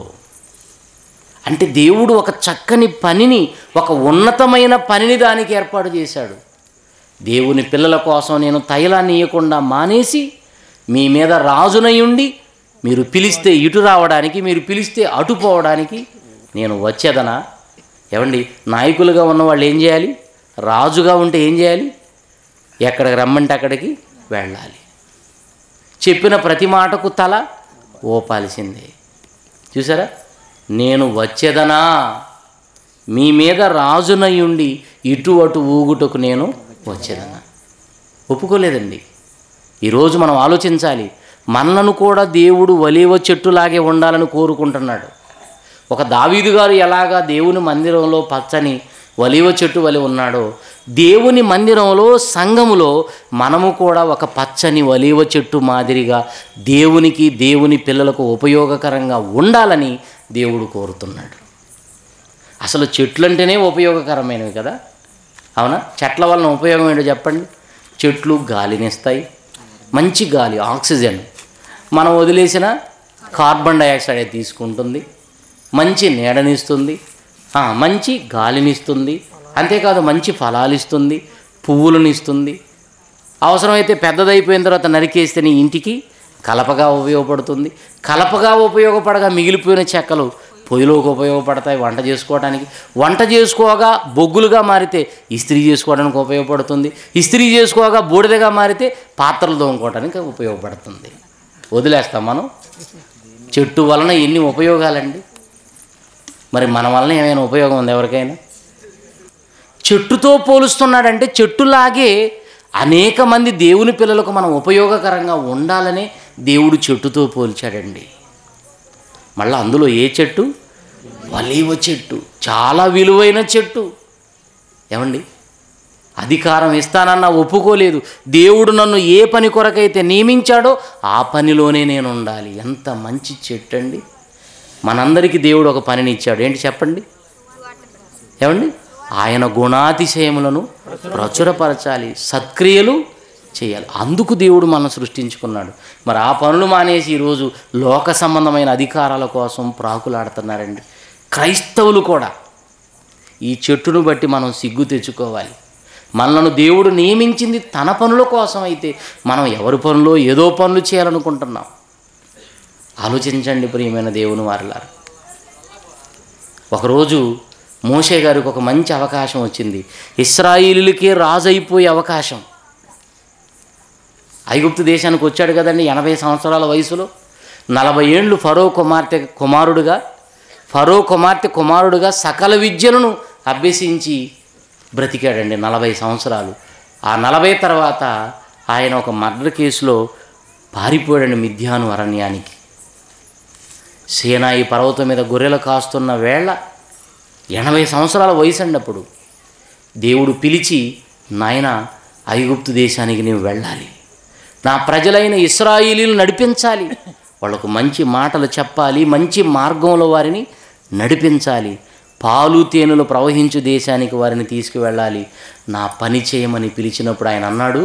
అంటే దేవుడు ఒక చక్కని పనిని ఒక ఉన్నతమైన పనిని దానికి ఏర్పాటు చేశాడు దేవుని పిల్లల కోసం నేను తైలాన్ని ఇవ్వకుండా మానేసి మీ మీద రాజునై ఉండి మీరు పిలిస్తే ఇటు రావడానికి మీరు పిలిస్తే అటు పోవడానికి నేను వచ్చేదనా ఏమండి నాయకులుగా ఉన్న వాళ్ళు ఏం చేయాలి రాజుగా ఉంటే ఏం చేయాలి ఎక్కడికి రమ్మంటే అక్కడికి వెళ్ళాలి చెప్పిన ప్రతి మాటకు తల ఓపాల్సిందే చూసారా నేను వచ్చేదనా మీ మీద రాజునై ఉండి ఇటు అటు ఊగుటకు నేను వచ్చేదనా ఒప్పుకోలేదండి ఈరోజు మనం ఆలోచించాలి మనలను కూడా దేవుడు వలీవ చెట్టులాగే ఉండాలని కోరుకుంటున్నాడు ఒక దావీదు గారు ఎలాగా దేవుని మందిరంలో పచ్చని వలీవ చెట్టు వలి ఉన్నాడో దేవుని మందిరంలో సంఘములో మనము కూడా ఒక పచ్చని వలీవ చెట్టు మాదిరిగా దేవునికి దేవుని పిల్లలకు ఉపయోగకరంగా ఉండాలని దేవుడు కోరుతున్నాడు అసలు చెట్లు అంటేనే ఉపయోగకరమైనవి కదా అవునా చెట్ల వలన ఉపయోగం ఏంటో చెప్పండి చెట్లు గాలినిస్తాయి మంచి గాలి ఆక్సిజన్ మనం వదిలేసిన కార్బన్ డైఆక్సైడ్ తీసుకుంటుంది మంచి నీడనిస్తుంది ఆ, మంచి గాలినిస్తుంది అంతేకాదు మంచి ఫలాలు ఇస్తుంది పువ్వులను ఇస్తుంది అవసరమైతే పెద్దదైపోయిన తర్వాత నరికేస్తే నీ ఇంటికి కలపగా ఉపయోగపడుతుంది కలపగా ఉపయోగపడగా మిగిలిపోయిన చెక్కలు పొయ్యిలోకి ఉపయోగపడతాయి వంట చేసుకోవడానికి వంట చేసుకోగా బొగ్గులుగా మారితే ఇస్త్రీ చేసుకోవడానికి ఉపయోగపడుతుంది ఇస్త్రీ చేసుకోగా బూడిదగా మారితే పాత్రలు తోముకోవడానికి ఉపయోగపడుతుంది వదిలేస్తాం మనం చెట్టు వలన ఎన్ని ఉపయోగాలండి మరి మన వలన ఏమైనా ఉపయోగం ఉంది ఎవరికైనా చెట్టుతో పోలుస్తున్నాడంటే చెట్టులాగే అనేక మంది దేవుని పిల్లలకు మనం ఉపయోగకరంగా ఉండాలనే దేవుడు చెట్టుతో పోల్చాడండి మళ్ళీ అందులో ఏ చెట్టు వలీవ చెట్టు చాలా విలువైన చెట్టు ఏమండి అధికారం ఇస్తానన్నా ఒప్పుకోలేదు దేవుడు నన్ను ఏ పని కొరకైతే నియమించాడో ఆ పనిలోనే నేను ఉండాలి ఎంత మంచి చెట్టు అండి మనందరికీ దేవుడు ఒక పనిని ఇచ్చాడు ఏంటి చెప్పండి ఏమండి ఆయన గుణాతిశయములను ప్రచురపరచాలి సత్క్రియలు చేయాలి అందుకు దేవుడు మనం సృష్టించుకున్నాడు మరి ఆ పనులు మానేసి ఈరోజు లోక సంబంధమైన అధికారాల కోసం ప్రాకులాడుతున్నారండి క్రైస్తవులు కూడా ఈ చెట్టును బట్టి మనం సిగ్గు తెచ్చుకోవాలి మనలను దేవుడు నియమించింది తన పనుల కోసం అయితే మనం ఎవరి పనులో ఏదో పనులు చేయాలనుకుంటున్నాం ఆలోచించండి ప్రియమైన దేవుని వారిలారా ఒకరోజు మోషే గారికి ఒక మంచి అవకాశం వచ్చింది ఇస్రాయిలులకే రాజు అయిపోయే అవకాశం ఐగుప్తు దేశానికి వచ్చాడు కదండి ఎనభై సంవత్సరాల వయసులో నలభై ఏళ్ళు ఫరో కుమార్తె కుమారుడుగా ఫరో కుమార్తె కుమారుడుగా సకల విద్యలను అభ్యసించి బ్రతికాడండి నలభై సంవత్సరాలు ఆ నలభై తర్వాత ఆయన ఒక మర్డర్ కేసులో పారిపోయాడండి మిథ్యాను అరణ్యానికి సేనాయి పర్వతం మీద గొర్రెలు కాస్తున్న వేళ ఎనభై సంవత్సరాల వయసు అండి అప్పుడు దేవుడు పిలిచి నాయన ఐగుప్తు దేశానికి నీవు వెళ్ళాలి నా ప్రజలైన ఇస్రాయిలీలు నడిపించాలి వాళ్ళకు మంచి మాటలు చెప్పాలి మంచి మార్గంలో వారిని నడిపించాలి పాలు తేనెలు ప్రవహించు దేశానికి వారిని తీసుకువెళ్ళాలి నా పని చేయమని పిలిచినప్పుడు ఆయన అన్నాడు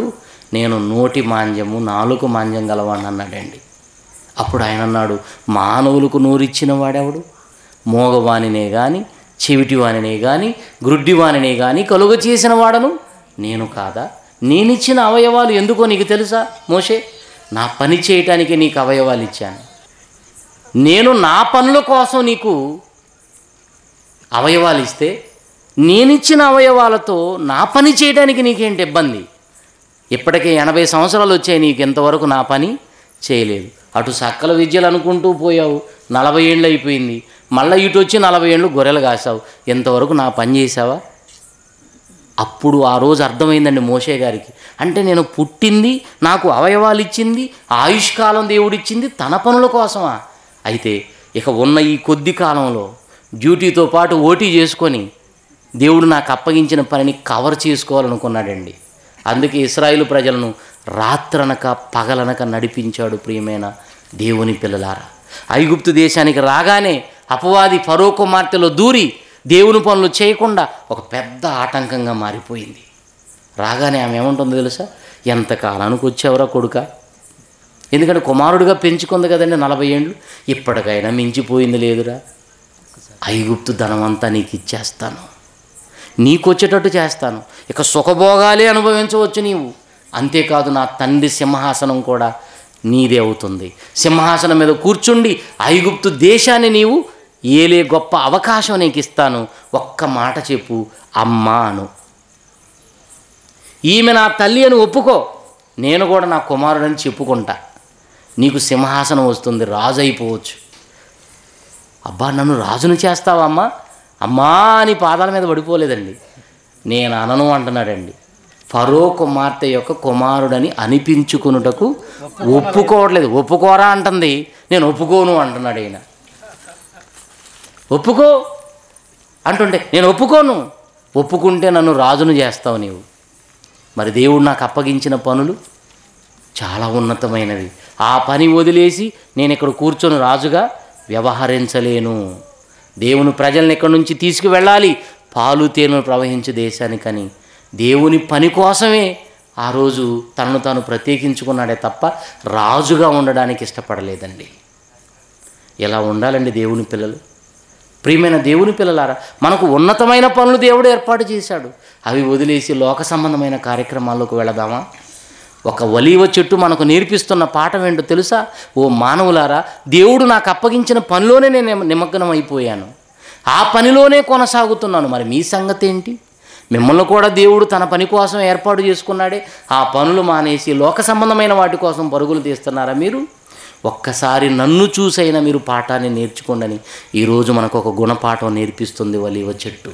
నేను నోటి మాంద్యము నాలుగు మాంద్యం గలవాడిని అన్నాడండి అప్పుడు ఆయన అన్నాడు మానవులకు నోరిచ్చిన వాడెవడు మోగవానినే గాని చెవిటివానినే గాని గ్రుడ్డివానినే గాని కలుగ చేసిన వాడను నేను కాదా నేనిచ్చిన అవయవాలు ఎందుకో నీకు తెలుసా మోషే నా పని చేయటానికి నీకు అవయవాలు ఇచ్చాను నేను నా పనుల కోసం నీకు అవయవాలు ఇస్తే నేనిచ్చిన అవయవాలతో నా పని చేయడానికి నీకేంటి ఇబ్బంది ఇప్పటికే ఎనభై సంవత్సరాలు వచ్చాయి నీకు ఇంతవరకు నా పని చేయలేదు అటు సకల విద్యలు అనుకుంటూ పోయావు నలభై ఏళ్ళు అయిపోయింది మళ్ళీ ఇటు వచ్చి నలభై ఏళ్ళు గొర్రెలు కాసావు ఇంతవరకు నా పని చేసావా అప్పుడు ఆ రోజు అర్థమైందండి మోషే గారికి అంటే నేను పుట్టింది నాకు అవయవాలు ఇచ్చింది ఆయుష్కాలం దేవుడిచ్చింది తన పనుల కోసమా అయితే ఇక ఉన్న ఈ కొద్ది కాలంలో డ్యూటీతో పాటు ఓటీ చేసుకొని దేవుడు నాకు అప్పగించిన పనిని కవర్ చేసుకోవాలనుకున్నాడండి అందుకే ఇస్రాయిల్ ప్రజలను రాత్రనక పగలనక నడిపించాడు ప్రియమైన దేవుని పిల్లలారా ఐగుప్తు దేశానికి రాగానే అపవాది ఫరో కుమార్తెలో దూరి దేవుని పనులు చేయకుండా ఒక పెద్ద ఆటంకంగా మారిపోయింది రాగానే ఆమె ఏమంటుందో తెలుసా ఎంతకాలానికి వచ్చావురా కొడుక ఎందుకంటే కుమారుడిగా పెంచుకుంది కదండి నలభై ఏండ్లు ఇప్పటికైనా మించిపోయింది లేదురా ఐగుప్తు ధనమంతా నీకు ఇచ్చేస్తాను నీకు వచ్చేటట్టు చేస్తాను ఇక సుఖభోగాలే అనుభవించవచ్చు నీవు అంతేకాదు నా తండ్రి సింహాసనం కూడా నీదే అవుతుంది సింహాసనం మీద కూర్చుండి ఐగుప్తు దేశాన్ని నీవు ఏలే గొప్ప అవకాశం నీకు ఇస్తాను ఒక్క మాట చెప్పు అమ్మా అను ఈమె నా తల్లి అని ఒప్పుకో నేను కూడా నా కుమారుడని చెప్పుకుంటా నీకు సింహాసనం వస్తుంది రాజు అయిపోవచ్చు అబ్బా నన్ను రాజును చేస్తావా అమ్మా అమ్మా అని పాదాల మీద పడిపోలేదండి నేను అనను అంటున్నాడండి ఫరో కుమార్తె యొక్క కుమారుడని అనిపించుకునుటకు ఒప్పుకోవట్లేదు ఒప్పుకోరా అంటుంది నేను ఒప్పుకోను అంటున్నాడు ఈయన ఒప్పుకో అంటుంటే నేను ఒప్పుకోను ఒప్పుకుంటే నన్ను రాజును చేస్తావు నీవు మరి దేవుడు నాకు అప్పగించిన పనులు చాలా ఉన్నతమైనవి ఆ పని వదిలేసి నేను ఇక్కడ కూర్చొని రాజుగా వ్యవహరించలేను దేవుని ప్రజల్ని ఇక్కడి నుంచి తీసుకువెళ్ళాలి పాలు తేనెలు ప్రవహించే దేశానికని దేవుని పని కోసమే ఆ రోజు తనను తాను ప్రత్యేకించుకున్నాడే తప్ప రాజుగా ఉండడానికి ఇష్టపడలేదండి ఎలా ఉండాలండి దేవుని పిల్లలు ప్రియమైన దేవుని పిల్లలారా మనకు ఉన్నతమైన పనులు దేవుడు ఏర్పాటు చేశాడు అవి వదిలేసి లోక సంబంధమైన కార్యక్రమాల్లోకి వెళదామా ఒక ఒలీవ చెట్టు మనకు నేర్పిస్తున్న పాఠం ఏంటో తెలుసా ఓ మానవులారా దేవుడు నాకు అప్పగించిన పనిలోనే నేను నిమ- నిమగ్నం అయిపోయాను ఆ పనిలోనే కొనసాగుతున్నాను మరి మీ సంగతి ఏంటి మిమ్మల్ని కూడా దేవుడు తన పని కోసం ఏర్పాటు చేసుకున్నాడే ఆ పనులు మానేసి లోక సంబంధమైన వాటి కోసం పరుగులు తీస్తున్నారా మీరు ఒక్కసారి నన్ను చూసైనా మీరు పాఠాన్ని నేర్చుకోండి ఈరోజు మనకు ఒక గుణపాఠం నేర్పిస్తుంది ఒలీవ చెట్టు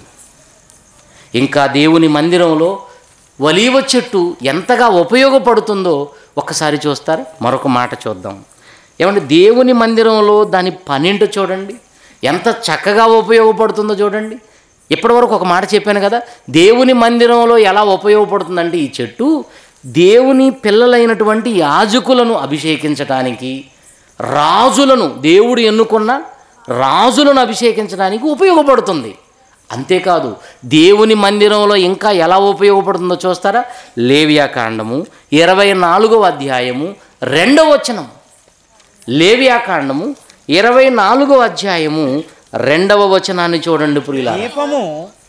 ఇంకా దేవుని మందిరంలో ఒలీవ చెట్టు ఎంతగా ఉపయోగపడుతుందో ఒక్కసారి చూస్తారు మరొక మాట చూద్దాం ఏమంటే దేవుని మందిరంలో దాని పనింటో చూడండి ఎంత చక్కగా ఉపయోగపడుతుందో చూడండి ఇప్పటివరకు ఒక మాట చెప్పాను కదా దేవుని మందిరంలో ఎలా ఉపయోగపడుతుందంటే ఈ చెట్టు దేవుని పిల్లలైనటువంటి యాజకులను అభిషేకించటానికి రాజులను దేవుడు ఎన్నుకున్న రాజులను అభిషేకించడానికి ఉపయోగపడుతుంది అంతేకాదు దేవుని మందిరంలో ఇంకా ఎలా ఉపయోగపడుతుందో చూస్తారా లేవియా కాండము ఇరవై నాలుగవ అధ్యాయము రెండవ వచనం లేవియా కాండము ఇరవై నాలుగవ అధ్యాయము రెండవ వచనాన్ని చూడండి పురిలా దీపము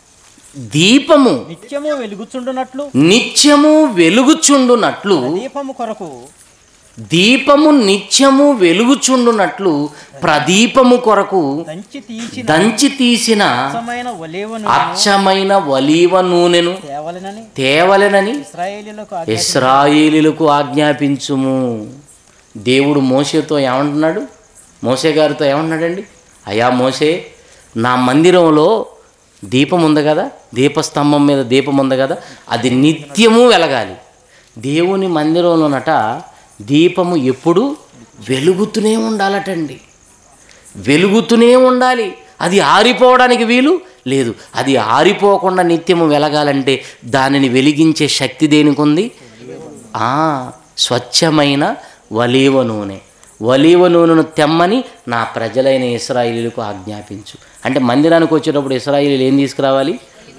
దీపము నిత్యము వెలుగుచుండునట్లు నిత్యము వెలుగుచుండునట్లు దీపము కొరకు దీపము నిత్యము వెలుగుచుండునట్లు ప్రదీపము కొరకు దంచి తీసిన దంచి తీసిన అచ్చమైన ఒలేవను అచ్చమైన వలీవ నూనెను తేవలనని తేవలెనని ఇస్రాయేలీలకు ఇస్రాయేలీలకు ఆజ్ఞాపించుము దేవుడు మోసేతో ఏమంటున్నాడు మోసే గారితో ఏమంటున్నాడండి అయా మోసే నా మందిరంలో దీపం ఉంది కదా దీపస్తంభం మీద దీపం ఉంది కదా అది నిత్యము వెలగాలి దేవుని మందిరంలోనట దీపము ఎప్పుడు వెలుగుతూనే ఉండాలటండి వెలుగుతూనే ఉండాలి అది ఆరిపోవడానికి వీలు లేదు అది ఆరిపోకుండా నిత్యము వెలగాలంటే దానిని వెలిగించే శక్తి దేనికి ఉంది ఆ, స్వచ్ఛమైన వలీవ నూనె వలీవ నూనెను తెమ్మని నా ప్రజలైన ఇస్రాయిలీలకు ఆజ్ఞాపించు అంటే మందిరానికి వచ్చేటప్పుడు ఇస్రాయిలీలు ఏం తీసుకురావాలి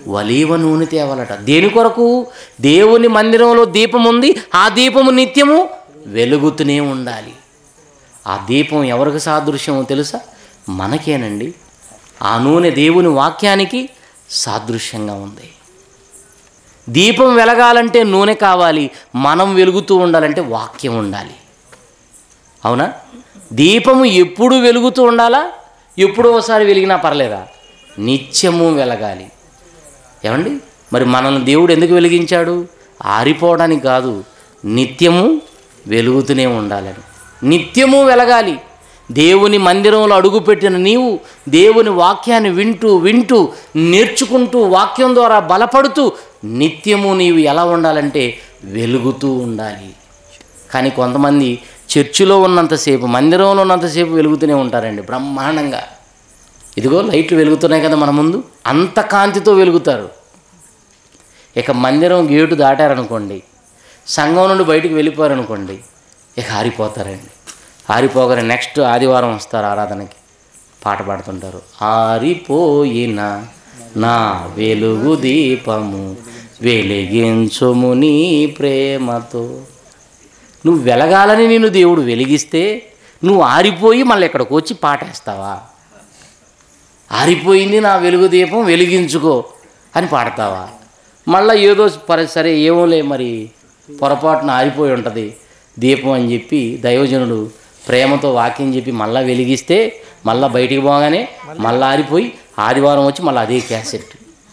వలీవ నూనె తేవాలట దేని కొరకు దేవుని మందిరంలో దీపం ఉంది ఆ దీపము నిత్యము వెలుగుతూనే ఉండాలి ఆ దీపం ఎవరికి సాదృశ్యమో తెలుసా మనకేనండి ఆ నూనె దేవుని వాక్యానికి సాదృశ్యంగా ఉంది దీపం వెలగాలంటే నూనె కావాలి మనం వెలుగుతూ ఉండాలంటే వాక్యం ఉండాలి అవునా దీపము ఎప్పుడు వెలుగుతూ ఉండాలా ఎప్పుడో ఒకసారి వెలిగినా పర్లేదా నిత్యము వెలగాలి ఏమండి మరి మనల్ని దేవుడు ఎందుకు వెలిగించాడు ఆరిపోవడానికి కాదు నిత్యము వెలుగుతూనే ఉండాలని నిత్యము వెలగాలి దేవుని మందిరంలో అడుగుపెట్టిన నీవు దేవుని వాక్యాన్ని వింటూ వింటూ నేర్చుకుంటూ వాక్యం ద్వారా బలపడుతూ నిత్యము నీవు ఎలా ఉండాలంటే వెలుగుతూ ఉండాలి కానీ కొంతమంది చర్చిలో ఉన్నంతసేపు మందిరంలో ఉన్నంతసేపు వెలుగుతూనే ఉంటారండి బ్రహ్మాండంగా ఇదిగో లైట్లు వెలుగుతున్నాయి కదా మన ముందు అంత కాంతితో వెలుగుతారు ఇక మందిరం గేటు దాటారనుకోండి సంఘం నుండి బయటికి వెళ్ళిపోయారనుకోండి ఇక ఆరిపోతారండి ఆరిపోగానే నెక్స్ట్ ఆదివారం వస్తారు ఆరాధనకి పాట పాడుతుంటారు ఆరిపోయిన నా వెలుగు దీపము వెలిగించుము నీ ప్రేమతో నువ్వు వెలగాలని నేను దేవుడు వెలిగిస్తే నువ్వు ఆరిపోయి మళ్ళీ ఇక్కడికి వచ్చి పాటేస్తావా ఆరిపోయింది నా వెలుగు దీపం వెలిగించుకో అని పాడతావా మళ్ళీ ఏదో పరి సరే ఏమోలే మరి పొరపాటున ఆరిపోయి ఉంటుంది దీపం అని చెప్పి దైవజనుడు ప్రేమతో వాక్యం చెప్పి మళ్ళీ వెలిగిస్తే మళ్ళీ బయటికి పోగానే మళ్ళీ ఆరిపోయి ఆదివారం వచ్చి మళ్ళీ అదే క్యాసెట్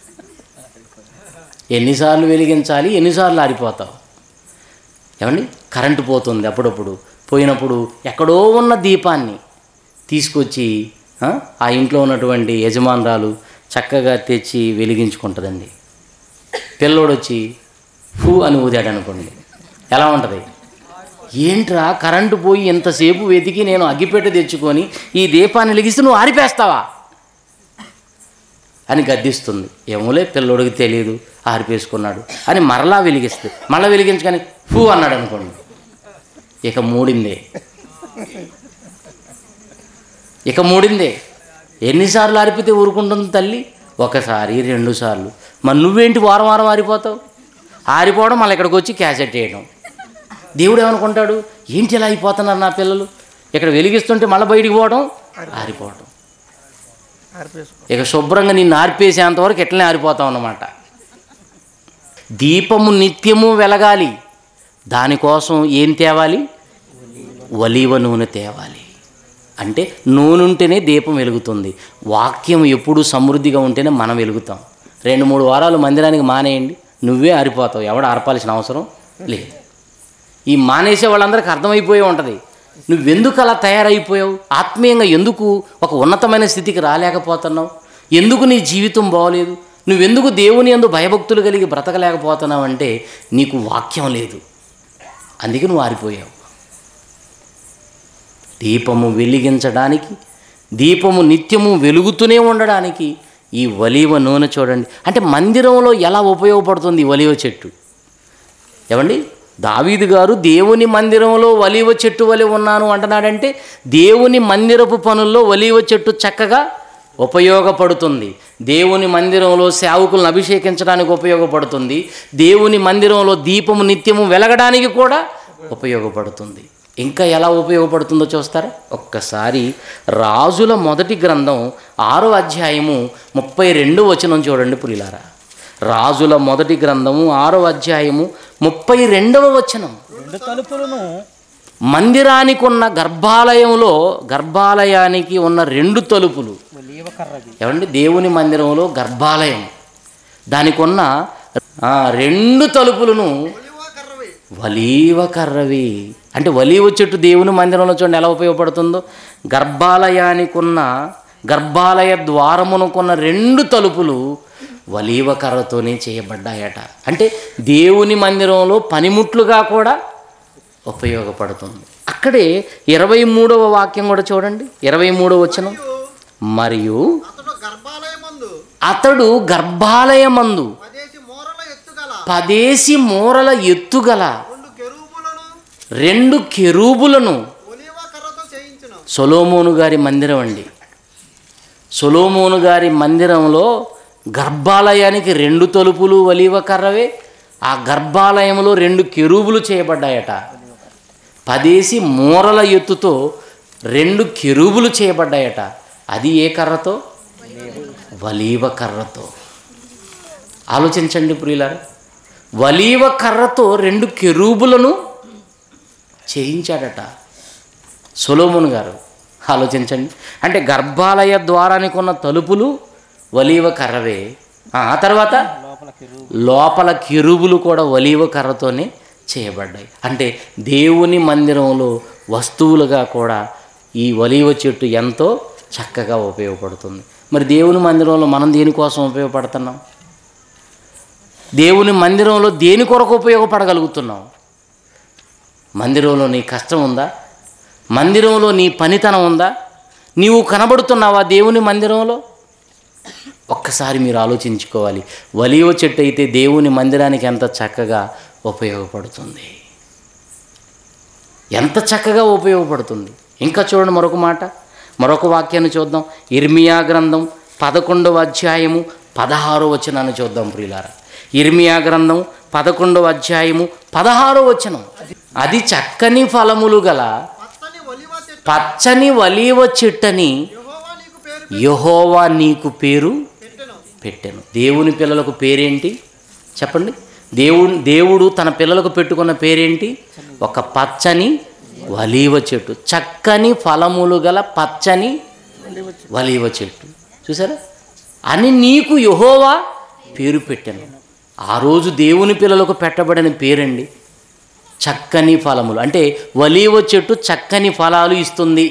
ఎన్నిసార్లు వెలిగించాలి ఎన్నిసార్లు ఆరిపోతావు ఏమండి కరెంటు పోతుంది అప్పుడప్పుడు పోయినప్పుడు ఎక్కడో ఉన్న దీపాన్ని తీసుకొచ్చి ఆ, ఆ ఇంట్లో ఉన్నటువంటి యజమానురాలు చక్కగా తెచ్చి వెలిగించుకుంటుందండి పిల్లోడు వచ్చి ఫూ అని ఊదాడు అనుకోండి ఎలా ఉంటుంది ఏంట్రా కరెంటు పోయి ఎంతసేపు వెతికి నేను అగ్గిపెట్టె తెచ్చుకొని ఈ దీపాన్ని వెలిగిస్తే నువ్వు ఆరిపేస్తావా అని గద్దిస్తుంది ఏమోలే పిల్లోడికి తెలియదు ఆరిపేసుకున్నాడు అని మరలా వెలిగిస్తే మళ్ళీ వెలిగించగానే ఫూ అన్నాడు అనుకోండి ఇక మూడిందే ఇక మూడిందే ఎన్నిసార్లు ఆరిపితే ఊరుకుంటుంది తల్లి ఒకసారి రెండు సార్లు మరి నువ్వేంటి వారం వారం ఆరిపోతావు ఆరిపోవడం మళ్ళీ ఇక్కడికి వచ్చి క్యాసెట్ వేయడం దేవుడు ఏమనుకుంటాడు ఏంటి ఇలా అయిపోతున్నారు నా పిల్లలు ఇక్కడ వెలిగిస్తుంటే మళ్ళీ బయటికి పోవడం ఆరిపోవడం ఇక శుభ్రంగా నిన్ను ఆర్పేసేంతవరకు ఎట్లనే ఆరిపోతావు అన్నమాట దీపము నిత్యము వెలగాలి దానికోసం ఏం తేవాలి ఒలీవ నూనె తేవాలి అంటే నూనె ఉంటేనే దీపం వెలుగుతుంది వాక్యం ఎప్పుడు సమృద్ధిగా ఉంటేనే మనం వెలుగుతాం రెండు మూడు వారాలు మందిరానికి మానేయండి నువ్వే ఆరిపోతావు ఎవడు ఆర్పాల్సిన అవసరం లేదు ఈ మానేసే వాళ్ళందరికీ అర్థమైపోయి ఉంటుంది నువ్వెందుకు అలా తయారైపోయావు ఆత్మీయంగా ఎందుకు ఒక ఉన్నతమైన స్థితికి రాలేకపోతున్నావు ఎందుకు నీ జీవితం బాగోలేదు నువ్వెందుకు దేవుని ఎందు భయభక్తులు కలిగి బ్రతకలేకపోతున్నావు అంటే నీకు వాక్యం లేదు అందుకే నువ్వు ఆరిపోయావు దీపము వెలిగించడానికి దీపము నిత్యము వెలుగుతూనే ఉండడానికి ఈ ఒలీవ నూనె చూడండి అంటే మందిరంలో ఎలా ఉపయోగపడుతుంది ఈ ఒలీవ చెట్టు ఏమండి దావీదు గారు దేవుని మందిరంలో ఒలీవ చెట్టు వలె ఉన్నాను అంటున్నాడంటే దేవుని మందిరపు పనుల్లో ఒలీవ చెట్టు చక్కగా ఉపయోగపడుతుంది దేవుని మందిరంలో సేవకులను అభిషేకించడానికి ఉపయోగపడుతుంది దేవుని మందిరంలో దీపము నిత్యము వెలగడానికి కూడా ఉపయోగపడుతుంది ఇంకా ఎలా ఉపయోగపడుతుందో చూస్తారా ఒక్కసారి రాజుల మొదటి గ్రంథం ఆరో అధ్యాయము ముప్పై రెండు వచనం చూడండి పులిలారా రాజుల మొదటి గ్రంథము ఆరో అధ్యాయము ముప్పై రెండవ వచనం రెండు తలుపులను మందిరానికి ఉన్న గర్భాలయంలో గర్భాలయానికి ఉన్న రెండు తలుపులు ఒలీవ కర్రవి ఏమండి దేవుని మందిరంలో గర్భాలయం దానికి ఉన్న ఆ, రెండు తలుపులను ఒలివ కర్రవి వలీవ కర్రవి అంటే వలీవ చెట్టు దేవుని మందిరంలో చూడండి ఎలా ఉపయోగపడుతుందో గర్భాలయానికి ఉన్న గర్భాలయ ద్వారమునకున్న రెండు తలుపులు వలీవ కర్రతోనే చేయబడ్డాయట అంటే దేవుని మందిరంలో పనిముట్లుగా కూడా ఉపయోగపడుతుంది అక్కడే ఇరవై మూడవ వాక్యం కూడా చూడండి ఇరవై మూడవ వచనం మరియు అతడు గర్భాలయమందు అతడు గర్భాలయమందు పదేసి మూరల ఎత్తుగల పదేసి మూరల ఎత్తుగల రెండు కెరూబులను రెండు కెరూబులను ఒలివ కర్రతో చేయించును సొలోమోను గారి మందిరం అండి సొలోమోను గారి మందిరంలో గర్భాలయానికి రెండు తలుపులు ఒలీవ కర్రవే ఆ గర్భాలయంలో రెండు కెరూబులు చేయబడ్డాయట పదేసి మూరల ఎత్తుతో రెండు కెరూబులు చేయబడ్డాయట అది ఏ కర్రతో వలీవ కర్రతో ఆలోచించండి ప్రియులారా వలీవ కర్రతో రెండు కెరూబులను చేయించాడట సొలోమున్ గారు ఆలోచించండి అంటే గర్భాలయ ద్వారానికి ఉన్న తలుపులు వలీవ కర్రవే ఆ ఆ తర్వాత లోపల కిరువు లోపల కిరుబులు కూడా ఒలీవ కర్రతోనే చేయబడ్డాయి అంటే దేవుని మందిరంలో వస్తువులుగా కూడా ఈ ఒలీవ చెట్టు ఎంతో చక్కగా ఉపయోగపడుతుంది మరి దేవుని మందిరంలో మనం దేనికోసం ఉపయోగపడుతున్నాం దేవుని మందిరంలో దేని కొరకు ఉపయోగపడగలుగుతున్నాం మందిరంలో నీ కష్టం ఉందా మందిరంలో నీ పనితనం ఉందా నీవు కనబడుతున్నావా దేవుని మందిరంలో ఒక్కసారి మీరు ఆలోచించుకోవాలి వలివ చెట్టు అయితే దేవుని మందిరానికి ఎంత చక్కగా ఉపయోగపడుతుంది ఎంత చక్కగా ఉపయోగపడుతుంది ఇంకా చూడండి మరొక మాట మరొక వాక్యాన్ని చూద్దాం ఇర్మియా గ్రంథం పదకొండవ అధ్యాయము పదహారో వచనాన్ని చూద్దాం ప్రియులారా ఇర్మియా గ్రంథం పదకొండవ అధ్యాయము పదహారో వచనం అది చక్కని ఫలములు గల పచ్చని ఒలివ చెట్టు పచ్చని వలీవ చెట్టని యెహోవా నీకు పేరు యహోవా నీకు పేరు పెట్టెను పెట్టాను దేవుని పిల్లలకు పేరేంటి చెప్పండి దేవుడు దేవుడు తన పిల్లలకు పెట్టుకున్న పేరేంటి ఒక పచ్చని వలీవ చెట్టు చక్కని ఫలములు గల పచ్చని వలీవ చెట్టు చూసారా అని నీకు యహోవా పేరు పెట్టాను ఆ రోజు దేవుని పిల్లలకు పెట్టబడిన పేరండి చక్కని ఫలములు అంటే వలీవ చెట్టు చక్కని ఫలాలు ఇస్తుంది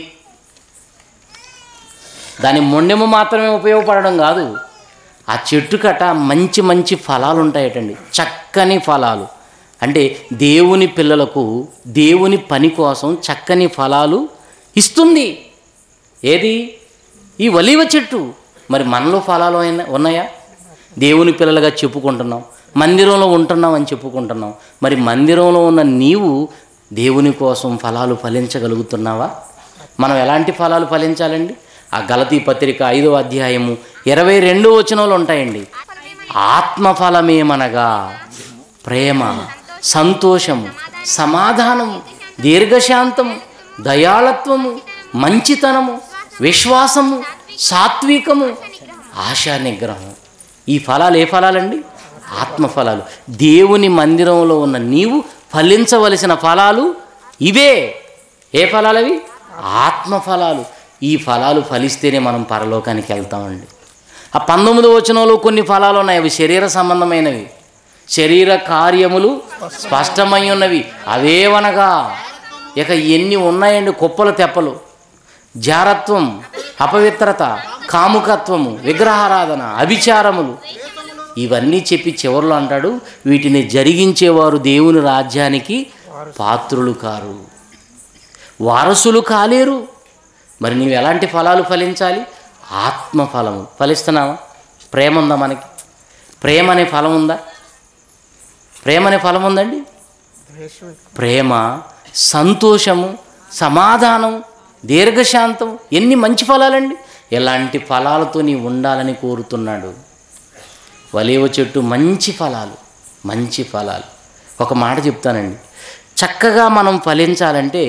దాని మొండెము మాత్రమే ఉపయోగపడడం కాదు ఆ చెట్టు కట మంచి మంచి ఫలాలు ఉంటాయటండి చక్కని ఫలాలు అంటే దేవుని పిల్లలకు దేవుని పని కోసం చక్కని ఫలాలు ఇస్తుంది ఏది ఈ వలీవ చెట్టు మరి మనలో ఫలాలు అయినా- ఉన్నాయా దేవుని పిల్లలుగా చెప్పుకుంటున్నాం మందిరంలో ఉంటున్నాం అని చెప్పుకుంటున్నాం మరి మందిరంలో ఉన్న నీవు దేవుని కోసం ఫలాలు ఫలించగలుగుతున్నావా మనం ఎలాంటి ఫలాలు ఫలించాలండి ఆ గలతీ పత్రిక ఐదో అధ్యాయము ఇరవై రెండో వచనంలో ఉంటాయండి ఆత్మఫలమేమనగా ప్రేమ సంతోషము సమాధానము దీర్ఘశాంతము దయాళత్వము మంచితనము విశ్వాసము సాత్వికము ఆశా నిగ్రహం ఈ ఫలాలు ఏ ఫలాలండి ఆత్మఫలాలు దేవుని మందిరంలో ఉన్న నీవు ఫలించవలసిన ఫలాలు ఇవే ఏ ఫలాలు అవి ఆత్మఫలాలు ఈ ఫలాలు ఫలిస్తేనే మనం పరలోకానికి వెళ్తామండి ఆ పంతొమ్మిదో వచనంలో కొన్ని ఫలాలు ఉన్నాయి అవి శరీర సంబంధమైనవి శరీర కార్యములు స్పష్టమై ఉన్నవి అవేవనగా ఇక ఎన్ని ఉన్నాయండి కుప్పలు తెప్పలు జారత్వం అపవిత్రత కాముకత్వము విగ్రహారాధన అభిచారములు ఇవన్నీ చెప్పి చివరిలో అంటాడు వీటిని జరిగించేవారు దేవుని రాజ్యానికి పాత్రులు కారు వారసులు కాలేరు మరి నీవు ఎలాంటి ఫలాలు ఫలించాలి ఆత్మఫలము ఫలిస్తున్నావా ప్రేమ ఉందా మనకి ప్రేమ అనే ఫలం ఉందా ప్రేమ అనే ఫలం ఉందండి ప్రేమ సంతోషము సమాధానం దీర్ఘశాంతం ఎన్ని మంచి ఫలాలండి ఎలాంటి ఫలాలతో నీ ఉండాలని కోరుతున్నాడు వలేవ చెట్టు మంచి ఫలాలు మంచి ఫలాలు ఒక మాట చెప్తానండి చక్కగా మనం ఫలించాలంటే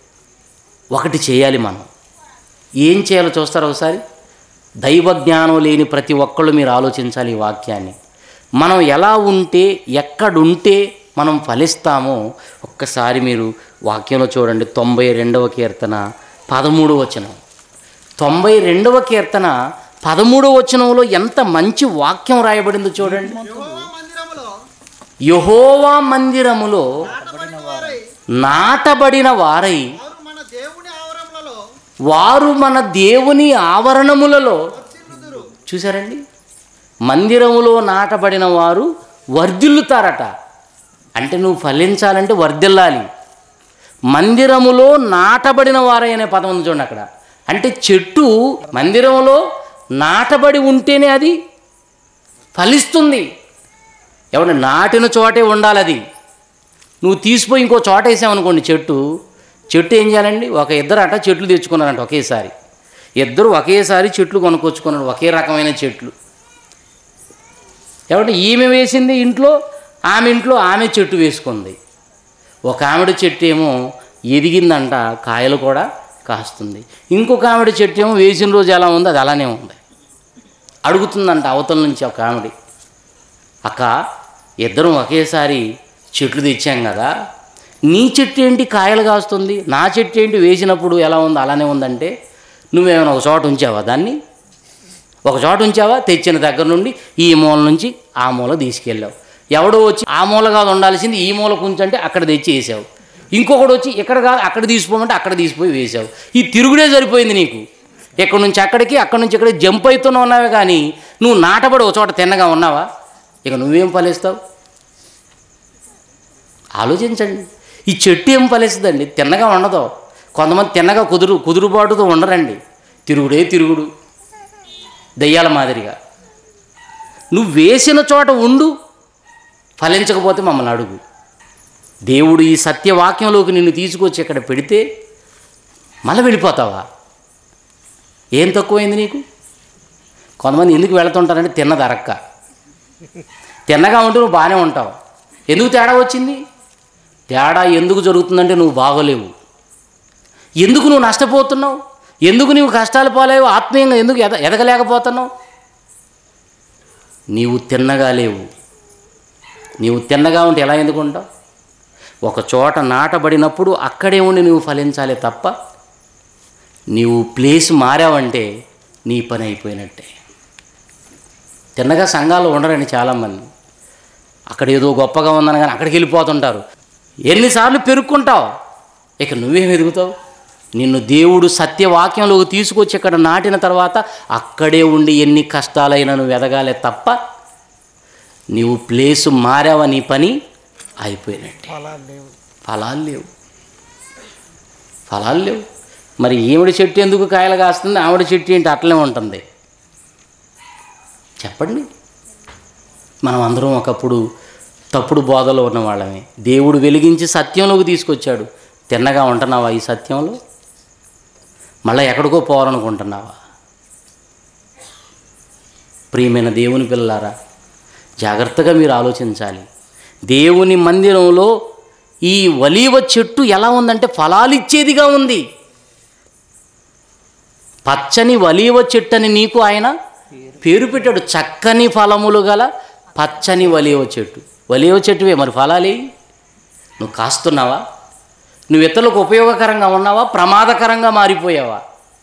ఒకటి చేయాలి మనం ఏం చేయాలో చూస్తారా ఒకసారి దైవ జ్ఞానం లేని ప్రతి ఒక్కళ్ళు మీరు ఆలోచించాలి ఈ వాక్యాన్ని మనం ఎలా ఉంటే ఎక్కడుంటే మనం ఫలిస్తామో ఒక్కసారి మీరు వాక్యంలో చూడండి తొంభై రెండవ కీర్తన పదమూడవ వచనం తొంభై రెండవ కీర్తన పదమూడవ వచనంలో ఎంత మంచి వాక్యం రాయబడిందో చూడండి యెహోవా మందిరములో యహోవా మందిరములో నాటబడిన వారై నాటబడిన వారై వారు మన దేవుని ఆవరణలలో వారు మన దేవుని ఆవరణములలో వర్ధిల్లుదురు చూసారండి మందిరములో నాటబడిన వారు వర్ధిల్లుతారట అంటే నువ్వు ఫలించాలంటే వర్ధిల్లాలి మందిరములో నాటబడిన వారై అనే పదం ఉంది చూడండి అక్కడ అంటే చెట్టు మందిరంలో నాటబడి ఉంటేనే అది ఫలిస్తుంది ఎవడు నాటిన చోటే ఉండాలి అది నువ్వు తీసిపోయి ఇంకో చోట వేసామనుకోండి చెట్టు చెట్టు ఏం చేయాలండి ఒక ఇద్దరు అట చెట్లు తెచ్చుకున్నారంట ఒకేసారి ఇద్దరు ఒకేసారి చెట్లు కొనుక్కొచ్చుకున్నారు ఒకే రకమైన చెట్లు ఏమంటే ఈమె వేసింది ఇంట్లో ఆమె ఇంట్లో ఆమె చెట్టు వేసుకుంది ఒక ఆవిడ చెట్టు ఏమో ఎదిగిందంట కాయలు కూడా కాస్తుంది ఇంకొక ఆవిడ చెట్టు ఏమో వేసిన రోజు ఎలా ఉందో అది అలానే ఉంది అడుగుతుందంట అవతల నుంచి ఒక ఆవిడ అక్క ఇద్దరం ఒకేసారి చెట్లు తెచ్చాం కదా నీ చెట్టు ఏంటి కాయలు కాస్తుంది నా చెట్టు ఏంటి వేసినప్పుడు ఎలా ఉంది అలానే ఉందంటే నువ్వేమైనా ఒక చోట ఉంచావా దాన్ని ఒక చోట ఉంచావా తెచ్చిన దగ్గర నుండి ఈ మూల నుంచి ఆ మూల తీసుకెళ్ళావు ఎవడో వచ్చి ఆ మూల కాదు ఉండాల్సింది ఈ మూల ఉంచంటే అక్కడ తెచ్చి వేసావు ఇంకొకడు వచ్చి ఇక్కడ కాదు అక్కడ తీసిపోమంటే అక్కడ తీసిపోయి వేసావు ఈ తిరుగుడే సరిపోయింది నీకు ఇక్కడ నుంచి అక్కడికి అక్కడి నుంచి ఇక్కడ జంప్ అవుతూనే ఉన్నావే కానీ నువ్వు నాటబడి ఒక చోట తిన్నగా ఉన్నావా ఇక నువ్వేం ఫలిస్తావు ఆలోచించండి ఈ చెట్టు ఏం ఫలిస్తుందండి తిన్నగా ఉండదు కొంతమంది తిన్నగా కుదురు కుదురుబాటుతో ఉండరండి తిరుగుడే తిరుగుడు దయ్యాల మాదిరిగా నువ్వు వేసిన చోట ఉండు ఫలించకపోతే మమ్మల్ని అడుగు దేవుడు ఈ సత్యవాక్యంలోకి నిన్ను తీసుకొచ్చి ఇక్కడ పెడితే మళ్ళీ వెళ్ళిపోతావా ఏం తక్కువైంది నీకు కొంతమంది ఎందుకు వెళుతుంటారంటే తిన్నది అరక్క తిన్నగా ఉంటే నువ్వు బాగానే ఉంటావు ఎందుకు తేడా వచ్చింది తేడా ఎందుకు జరుగుతుందంటే నువ్వు బాగోలేవు ఎందుకు నువ్వు నష్టపోతున్నావు ఎందుకు నీవు కష్టాలు పాలేవు ఆత్మీయంగా ఎందుకు ఎద ఎదగలేకపోతున్నావు నీవు తిన్నగా లేవు నీవు తిన్నగా ఉంటే ఎలా ఎందుకు ఉంటావు ఒక చోట నాటబడినప్పుడు అక్కడే ఉండి నువ్వు ఫలించాలి తప్ప నీవు ప్లేస్ మారావంటే నీ పని అయిపోయినట్టే తిన్నగా సంఘాలు ఉండరండి చాలామంది అక్కడ ఏదో గొప్పగా ఉందని కానీ అక్కడికి వెళ్ళిపోతుంటారు ఎన్నిసార్లు పెరుక్కుంటావు ఇక నువ్వేం ఎదుగుతావు నిన్ను దేవుడు సత్యవాక్యంలోకి తీసుకొచ్చి ఇక్కడ నాటిన తర్వాత అక్కడే ఉండి ఎన్ని కష్టాలైనా నువ్వు ఎదగాలే తప్ప నీవు ప్లేసు మారావ నీ పని అయిపోయినట్టే ఫలాలు లేవు ఫలాలు లేవు మరి ఈవిడ చెట్టు ఎందుకు కాయలు కాస్తుంది ఆవిడ చెట్టు ఏంటి అట్లనే ఉంటుంది చెప్పండి మనం అందరం ఒకప్పుడు తప్పుడు బోధలో ఉన్న వాళ్ళమే దేవుడు వెలిగించి సత్యంలోకి తీసుకొచ్చాడు తిన్నగా ఉంటున్నావా ఈ సత్యంలో మళ్ళీ ఎక్కడికో పోవాలనుకుంటున్నావా ప్రియమైన దేవుని పిల్లలారా జాగ్రత్తగా మీరు ఆలోచించాలి దేవుని మందిరంలో ఈ వలీవ చెట్టు ఎలా ఉందంటే ఫలాలిచ్చేదిగా ఉంది పచ్చని వలీవ చెట్టు అని నీకు ఆయన పేరు పెట్టాడు చక్కని ఫలములు గల పచ్చని వలీవ చెట్టు వలీవ చెట్టువే మరి ఫలాలి నువ్వు కాస్తున్నావా నువ్వు ఇతరులకు ఉపయోగకరంగా ఉన్నావా ప్రమాదకరంగా మారిపోయావా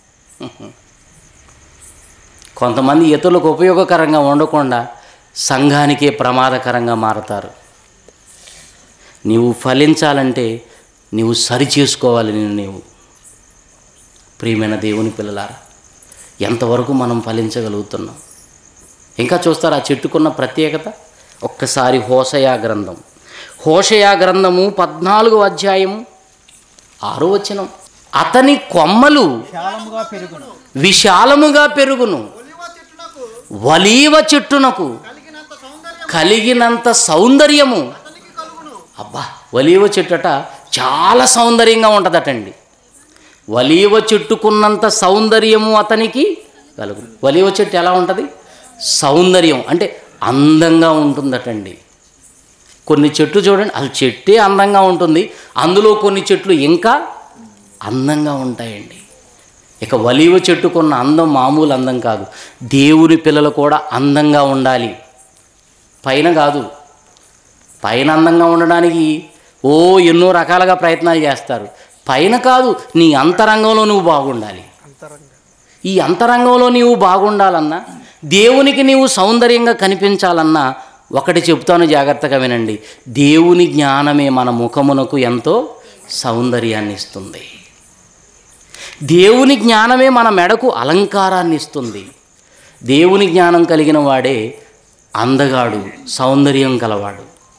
కొంతమంది ఇతరులకు ఉపయోగకరంగా ఉండకుండా సంఘానికే ప్రమాదకరంగా మారతారు నీవు ఫలించాలంటే నీవు సరి చేసుకోవాలి నేను నీవు ప్రియమైన దేవుని పిల్లలారా ఎంతవరకు మనం ఫలించగలుగుతున్నాం ఇంకా చూస్తారా ఆ చెట్టుకున్న ప్రత్యేకత ఒక్కసారి హోషయా గ్రంథం హోషయా గ్రంథము పద్నాలుగో అధ్యాయము ఆరో వచనం అతని కొమ్మలు విశాలముగా పెరుగును విశాలముగా పెరుగును ఒలివ చెట్టునకు వలీవ చెట్టునకు కలిగినంత సౌందర్యం కలిగినంత సౌందర్యము అతనికి కలుగును అబ్బా వలీవ చెట్టుట చాలా సౌందర్యంగా ఉంటుందటండి వలీవ చెట్టుకున్నంత సౌందర్యము అతనికి కలుగు వలీవ చెట్టు ఎలా ఉంటుంది సౌందర్యం అంటే అందంగా ఉంటుందటండి కొన్ని చెట్లు చూడండి అసలు చెట్టే అందంగా ఉంటుంది అందులో కొన్ని చెట్లు ఇంకా అందంగా ఉంటాయండి ఇక వలీవ చెట్టుకున్న అందం మామూలు అందం కాదు దేవుని పిల్లలు కూడా అందంగా ఉండాలి పైన కాదు పైన అందంగా ఉండడానికి ఓ ఎన్నో రకాలుగా ప్రయత్నాలు చేస్తారు పైన కాదు నీ అంతరంగంలో నువ్వు బాగుండాలి ఈ అంతరంగంలో నీవు బాగుండాలన్నా దేవునికి నీవు సౌందర్యంగా కనిపించాలన్నా ఒకటి చెప్తాను జాగ్రత్తగా వినండి దేవుని జ్ఞానమే మన ముఖమునకు ఎంతో సౌందర్యాన్ని ఇస్తుంది దేవుని జ్ఞానమే మన మెడకు అలంకారాన్ని ఇస్తుంది దేవుని జ్ఞానం కలిగిన వాడే అందగాడు సౌందర్యం కలవాడు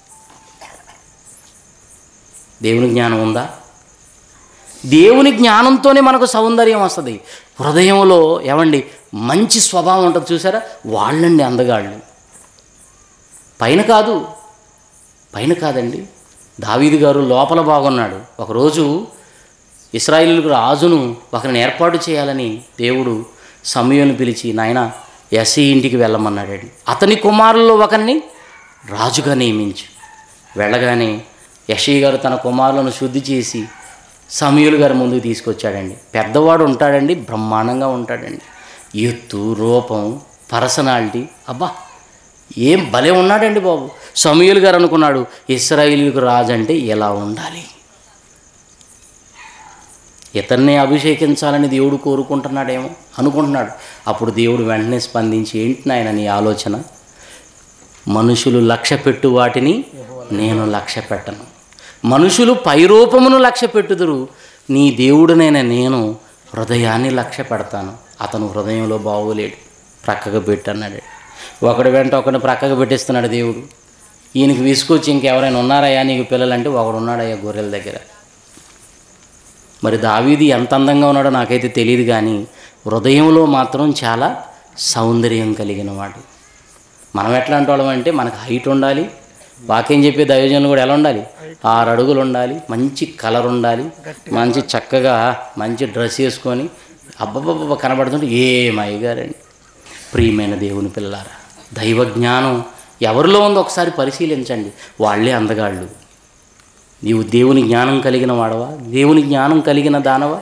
దేవుని జ్ఞానం ఉందా దేవుని జ్ఞానంతోనే మనకు సౌందర్యం వస్తుంది హృదయంలో ఏమండి మంచి స్వభావం ఉంటుంది చూసారా వాళ్ళండి అందగాళ్ళు పైన కాదు పైన కాదండి దావీదు గారు లోపల బాగున్నాడు ఒకరోజు ఇస్రాయిలులకు రాజును ఒకరిని ఏర్పాటు చేయాలని దేవుడు సమయంను పిలిచి నాయన యసి ఇంటికి వెళ్ళమన్నాడండి అతని కుమారుల్లో ఒకరిని రాజుగా నియమించు వెళ్ళగానే యషీ గారు తన కుమారులను శుద్ధి చేసి సమయులు గారి ముందుకు తీసుకొచ్చాడండి పెద్దవాడు ఉంటాడండి బ్రహ్మాండంగా ఉంటాడండి ఎత్తు రూపం పర్సనాలిటీ అబ్బా ఏం భలే ఉన్నాడండి బాబు సమయులు గారు అనుకున్నాడు ఇస్రాయిలీలకు రాజు అంటే ఎలా ఉండాలి ఇతన్నే అభిషేకించాలని దేవుడు కోరుకుంటున్నాడేమో అనుకుంటున్నాడు అప్పుడు దేవుడు వెంటనే స్పందించి ఏంటి నాయన నీ ఆలోచన మనుషులు లక్ష్య పెట్టు వాటిని నేను లక్ష్య పెట్టను మనుషులు పైరూపమును లక్ష్య పెట్టుదురు నీ దేవుడునైన నేను హృదయాన్ని లక్ష్య పెడతాను అతను హృదయంలో బాగోలేడు ప్రక్కకు పెట్టన్నాడు ఒకడు వెంట ఒకడిని ప్రక్కకు పెట్టిస్తున్నాడు దేవుడు ఈయనకి విసుకొచ్చి ఇంకెవరైనా ఉన్నారయ్యా నీకు పిల్లలంటే ఒకడు ఉన్నాడయ్యా గొర్రెల దగ్గర మరి దావీది ఎంత అందంగా ఉన్నాడో నాకైతే తెలియదు కానీ హృదయంలో మాత్రం చాలా సౌందర్యం కలిగిన వాడు మనం ఎట్లాంటి వాళ్ళం అంటే మనకు హైట్ ఉండాలి వాక్యం చెప్పే దైవజనులు కూడా ఎలా ఉండాలి ఆరు అడుగులు ఉండాలి మంచి కలర్ ఉండాలి మంచి చక్కగా మంచి డ్రెస్ వేసుకొని అబ్బబ్బబ్బ కనబడుతుంటే ఏం అయ్యగారండి ప్రియమైన దేవుని పిల్లలారా దైవ జ్ఞానం ఎవరిలో ఉందో ఒకసారి పరిశీలించండి వాళ్ళే అందగాళ్ళు నీవు దేవుని జ్ఞానం కలిగిన వాడవా దేవుని జ్ఞానం కలిగిన దానవా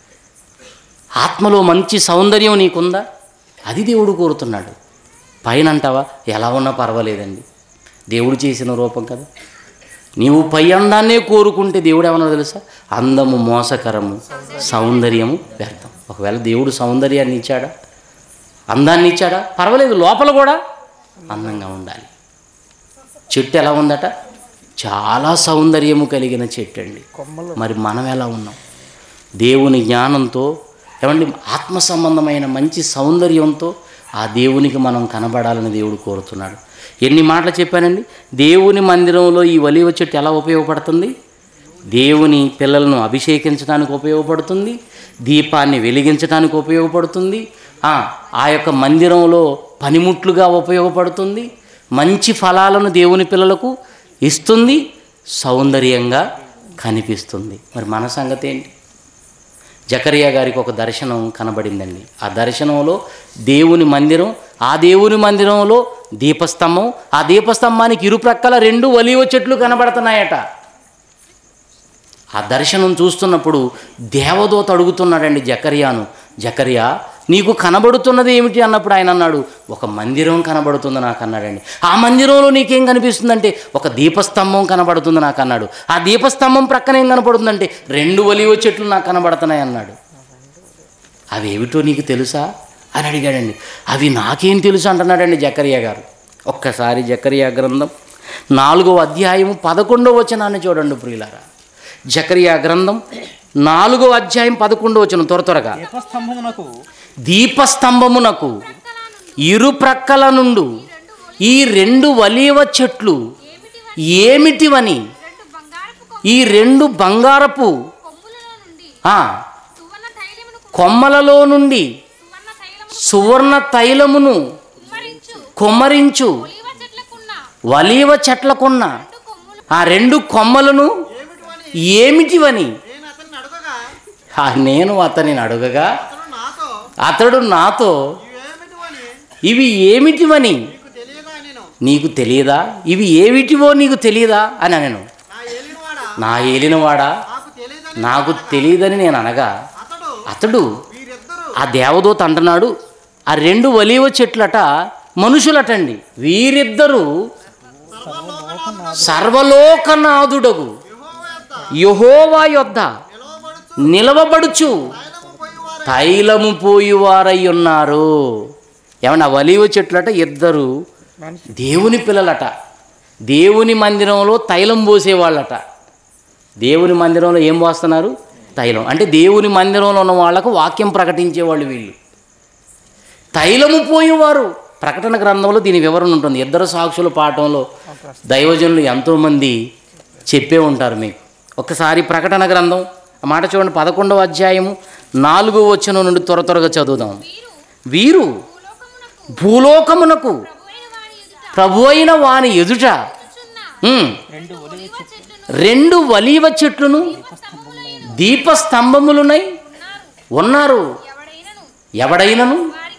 ఆత్మలో మంచి సౌందర్యం నీకుందా అది దేవుడు కోరుతున్నాడు పైన అంటావా ఎలా ఉన్నా పర్వాలేదండి దేవుడు చేసిన రూపం కదా నీవు పై అందాన్నే కోరుకుంటే దేవుడు ఏమన్నా తెలుసా అందము మోసకరము సౌందర్యము వ్యర్థం ఒకవేళ దేవుడు సౌందర్యాన్ని ఇచ్చాడా అందాన్ని ఇచ్చాడా పర్వాలేదు లోపల కూడా అందంగా ఉండాలి చెట్టు ఎలా ఉందట చాలా సౌందర్యము కలిగిన చెట్టు అండి మరి మనం ఎలా ఉన్నాం దేవుని జ్ఞానంతో ఏమండి ఆత్మ సంబంధమైన మంచి సౌందర్యంతో ఆ దేవునికి మనం కనబడాలని దేవుడు కోరుతున్నాడు ఎన్ని మాటలు చెప్పానండి దేవుని మందిరంలో ఈ ఒలివ చెట్టు ఎలా ఉపయోగపడుతుంది దేవుని పిల్లలను అభిషేకించడానికి ఉపయోగపడుతుంది దీపాన్ని వెలిగించడానికి ఉపయోగపడుతుంది ఆ, ఆ యొక్క మందిరంలో పనిముట్లుగా ఉపయోగపడుతుంది మంచి ఫలాలను దేవుని పిల్లలకు ఇస్తుంది సౌందర్యంగా కనిపిస్తుంది మరి మన సంగతి ఏంటి జకరియా గారికి ఒక దర్శనం కనబడిందండి ఆ దర్శనంలో దేవుని మందిరం ఆ దేవుని మందిరంలో దీపస్తంభం ఆ దీపస్తంభానికి ఇరుప్రక్కల రెండు ఒలివ చెట్లు కనబడుతున్నాయట ఆ దర్శనం చూస్తున్నప్పుడు దేవదూత అడుగుతున్నాడండి జకరియాను జకరియా నీకు కనబడుతున్నది ఏమిటి అన్నప్పుడు ఆయన అన్నాడు ఒక మందిరం కనబడుతుంది నాకు అన్నాడండి ఆ మందిరంలో నీకేం కనిపిస్తుందంటే ఒక దీపస్తంభం కనబడుతుంది నాకు అన్నాడు ఆ దీపస్తంభం ప్రక్కన ఏం కనబడుతుందంటే రెండు ఒలివ చెట్లు నాకు కనబడుతున్నాయి అన్నాడు అవి ఏమిటో నీకు తెలుసా అని అడిగాడండి అవి నాకేం తెలుసు అంటున్నాడండి జకరియా గారు ఒక్కసారి జకరియా గ్రంథం నాలుగో అధ్యాయము పదకొండో వచనాన్ని చూడండి ప్రియులారా జకరియా గ్రంథం నాలుగో అధ్యాయం పదకొండో వచనం త్వర త్వరగా దీపస్తంభమునకు దీపస్తంభమునకు ఇరు ప్రక్కల నుండు ఈ రెండు వలీవ చెట్లు ఏమిటివని రెండు బంగారపు ఈ రెండు బంగారపు కొమ్ములలో నుండి ఆ, సువర్ణ తైలమును కొమ్మలలో నుండి సువర్ణ తైలము సువర్ణ తైలమును కుమ్మరించు కుమ్మరించు ఒలివ చెట్లకున్న వలీవ చెట్లకున్న రెండు కొమ్ములు ఆ రెండు కొమ్మలను ఏమిటివని ఏమిటివని నేను అతన్ని అడగగా ఆ నేను అతనిని అడుగగా అతను నాతో అతడు నాతో ఇవేమిటివని ఇవి ఏమిటివని నీకు తెలియదా నేను నీకు తెలియదా ఇవి ఏమిటివో నీకు తెలియదా అని నేను నా ఏలినవాడా నా ఏలినవాడా నాకు తెలియదని నాకు తెలియదని నేను అనగా అతడు అతడు వీరిద్దరూ ఆ దేవదూత అంటున్నాడు ఆ రెండు ఒలీవ చెట్లట మనుషులటండి వీరిద్దరూ సర్వలోకనాథుడగు యెహోవా యహోవా యొద్ద యొద్ద నిలవబడుచు నిలవబడుచు తైలము పోయివారై తైలము పోయివారై ఉన్నారు ఏమన్నా ఒలీవ చెట్లట ఇద్దరు దేవుని పిల్లలట దేవుని మందిరంలో తైలం పోసేవాళ్ళట దేవుని మందిరంలో ఏం పోస్తున్నారు తైలం అంటే దేవుని మందిరంలో ఉన్న వాళ్ళకు వాక్యం ప్రకటించేవాళ్ళు వీళ్ళు తైలము పోయేవారు ప్రకటన గ్రంథంలో దీని వివరణ ఉంటుంది ఇద్దరు సాక్షుల పాఠంలో దైవజనులు ఎంతోమంది చెప్పే ఉంటారు మీకు ఒకసారి ప్రకటన గ్రంథం ఆ మాట చూడండి పదకొండవ అధ్యాయము నాలుగో వచనం నుండి త్వర త్వరగా చదువుదాం వీరు భూలోకమునకు భూలోకమునకు ప్రభు అయిన వాని ఎదుట ప్రభు అయిన వాని ఎదుట కూర్చున్న ఉమ్, రెండు ఒలివ ఒలివ చెట్టును రెండు వలీవ చెట్లును దీపస్తంభములునై ఉన్నారు ఉన్నారు ఎవడైనను ఎవడైనను వారికి హాని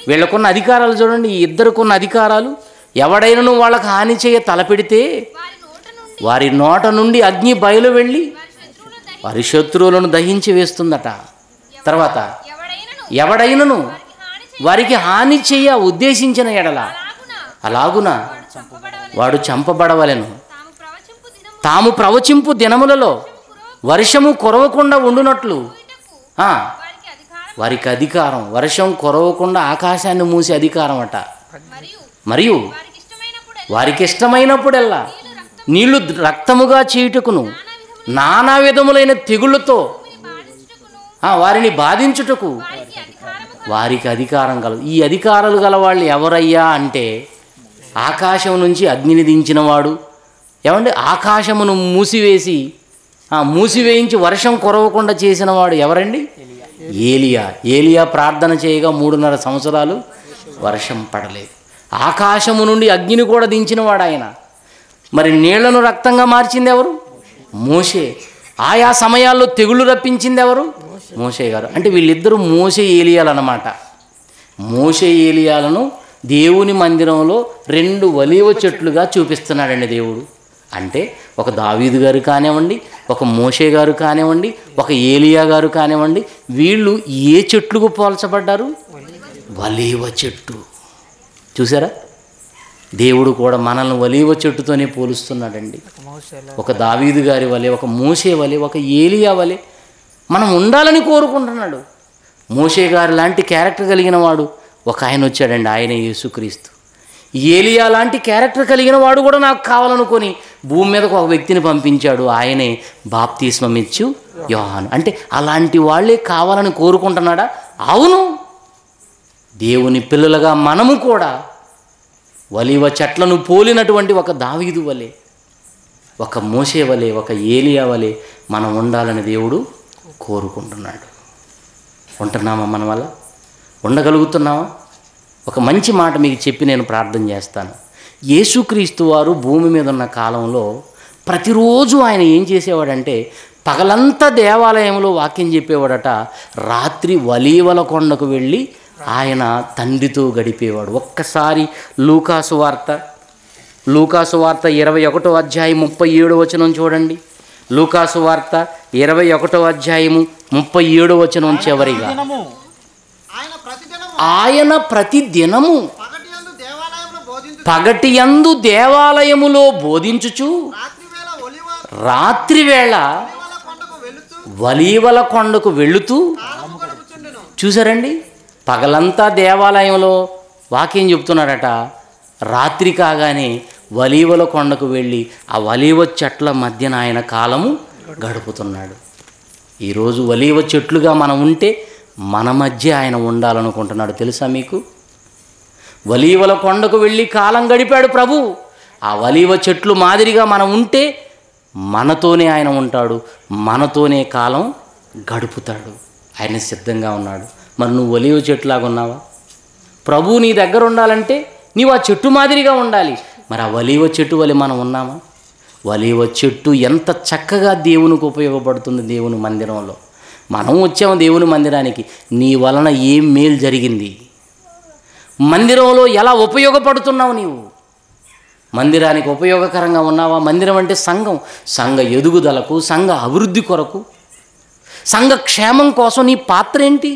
వీళ్ళకున్న అధికారాలు చూడండి ఈ ఇద్దరుకున్న అధికారాలు ఎవడైనను వాళ్ళకి హాని చేయ తలపెడితే వారి నోట నుండి వారి నోట నుండి అగ్ని బయలు వెళ్ళి వారి శత్రువులను దహి వారి శత్రువులను దహించి వేస్తుందట తర్వాత ఎవడైనను ఎవడైనను హాని వారికి హాని చెయ్య ఉద్దేశించిన ఎడల చేయలాగున అలాగున వాడు చంపబడవలెను వాడు చంపబడవలెను తాము ప్రవచింపు దినము తాము ప్రవచింపు దినములలో వర్షము కొరవకుండా ఉండునట్లు పురుటకు ఆ, వారికి అధికారం వారికి అధికారం వర్షం కొరవకుండా ఆకాశాన్ని మూసే అధికారం అట మరియు మరియు వారికి ఇష్టమైనప్పుడు వారికి ఇష్టమైనప్పుడెల్లా నీళ్లు రక్తముగా చేయుటకును నానా విధములైన తెగుళ్ళతో బాధించుటకును ఆ, వారిని బాధించుటకు వారికి అధికారము వారికి అధికారం కలదు ఈ అధికారాలు గల వాళ్ళు ఎవరయ్యా అంటే ఆకాశం నుంచి అగ్నిని దించినవాడు ఏమండి ఆకాశమును మూసివేసి ఆ మూసివేయించి వర్షం కురవకుండా చేసినవాడు ఎవరండి ఏలియా ఏలియా ప్రార్థన చేయగా మూడున్నర సంవత్సరాలు వర్షం పడలేదు ఆకాశము నుండి అగ్నిని కూడా దించినవాడు ఆయన మరి నీళ్లను రక్తంగా మార్చింది ఎవరు మోషే ఆయా సమయాల్లో తెగులు రప్పించింది ఎవరు మోషే గారు అంటే వీళ్ళిద్దరూ మోసే ఏలియాలన్నమాట మోసే ఏలియాలను దేవుని మందిరంలో రెండు వలీవ చెట్లుగా చూపిస్తున్నాడండి దేవుడు అంటే ఒక దావీదు గారు కానివ్వండి ఒక మోషే గారు కానివ్వండి ఒక ఏలియా గారు కానివ్వండి వీళ్ళు ఏ చెట్లుకు పోల్చబడ్డారు వలీవ చెట్టు చూసారా దేవుడు కూడా మనల్ని వలీవ చెట్టుతోనే పోలుస్తున్నాడండి ఒక దావీదు గారి వలె ఒక మోసే వలె ఒక ఏలియా వలె మనం ఉండాలని కోరుకుంటున్నాడు మోషే గారు లాంటి క్యారెక్టర్ కలిగిన వాడు ఒక ఆయన వచ్చాడండి ఆయనే యేసుక్రీస్తు ఏలియా లాంటి క్యారెక్టర్ కలిగిన వాడు కూడా నాకు కావాలనుకొని భూమి మీదకు ఒక వ్యక్తిని పంపించాడు ఆయనే బాప్తిస్మం ఇచ్చు యోహాను అంటే అలాంటి వాళ్ళే కావాలని కోరుకుంటున్నాడా అవును దేవుని పిల్లలుగా మనము కూడా వలివ చెట్లను పోలినటువంటి ఒక దావీదు వలె ఒక మోసే వలె ఒక ఏలియా వలె మనం ఉండాలని దేవుడు కోరుకుంటున్నాడు ఉంటున్నామా మన వల్ల ఉండగలుగుతున్నామా ఒక మంచి మాట మీకు చెప్పి నేను ప్రార్థన చేస్తాను యేసుక్రీస్తు వారు భూమి మీద ఉన్న కాలంలో ప్రతిరోజు ఆయన ఏం చేసేవాడంటే పగలంతా దేవాలయంలో వాక్యం చెప్పేవాడట రాత్రి వలీవల కొండకు వెళ్ళి ఆయన తండ్రితో గడిపేవాడు ఒక్కసారి లూకాసు వార్త లూకాసు వార్త ఇరవై ఒకటో అధ్యాయం ముప్పై ఏడు వచనం చూడండి లూకాసు వార్త ఇరవై ఒకటో అధ్యాయము ముప్పై ఏడు వచనం చివరిగా దినము ఆయన ప్రతిదినము ఆయన ప్రతి దినము పగటి యందు దేవాలయంలో బోధించు పగటియందు దేవాలయములో బోధించుచు రాత్రి వేళ ఒలివ రాత్రి వేళ ఒలివల కొండకు వెళుతూ వలీవల కొండకు వెళుతూ కాలము గడుపుచుండెను చూసారండి పగలంతా దేవాలయంలో వాక్యం చెప్తున్నాడట రాత్రి కాగానే వలీవల కొండకు వెళ్ళి ఆ వలీవ చెట్ల మధ్యన ఆయన కాలము గడుపుతున్నాడు ఈరోజు వలీవ చెట్లుగా మనం ఉంటే మన మధ్య ఆయన ఉండాలనుకుంటున్నాడు తెలుసా మీకు వలీవల కొండకు వెళ్ళి కాలం గడిపాడు ప్రభు ఆ వలీవ చెట్లు మాదిరిగా మనం ఉంటే మనతోనే ఆయన ఉంటాడు మనతోనే కాలం గడుపుతాడు ఆయన సిద్ధంగా ఉన్నాడు మరి నువ్వు ఒలివ చెట్టులాగా ఉన్నావా ప్రభు నీ దగ్గర ఉండాలంటే నీవు ఆ చెట్టు మాదిరిగా ఉండాలి మరి ఆ వలీవ చెట్టు వలి మనం ఉన్నామా వలీవ చెట్టు ఎంత చక్కగా దేవునికి ఉపయోగపడుతుంది దేవుని మందిరంలో మనం వచ్చాము దేవుని మందిరానికి నీ వలన ఏం మేలు జరిగింది మందిరంలో ఎలా ఉపయోగపడుతున్నావు నీవు మందిరానికి ఉపయోగకరంగా ఉన్నావా మందిరం అంటే సంఘం సంఘ ఎదుగుదలకు సంఘ అభివృద్ధి కొరకు సంఘ క్షేమం కోసం నీ పాత్ర ఏంటి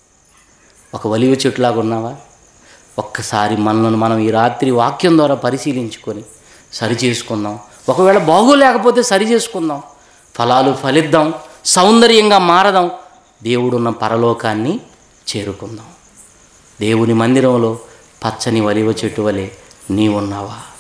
ఒక వలివ చెట్టులాగా ఉన్నావా ఒక్కసారి మనల్ని మనం ఈ రాత్రి వాక్యం ద్వారా పరిశీలించుకొని సరి చేసుకుందాం ఒకవేళ బాగోలేకపోతే సరి చేసుకుందాం ఫలాలు ఫలిద్దాం సౌందర్యంగా మారదాం దేవుడున్న పరలోకాన్ని చేరుకుందాం దేవుని మందిరంలో పచ్చని వలివ చెట్టు వలె నీవున్నావా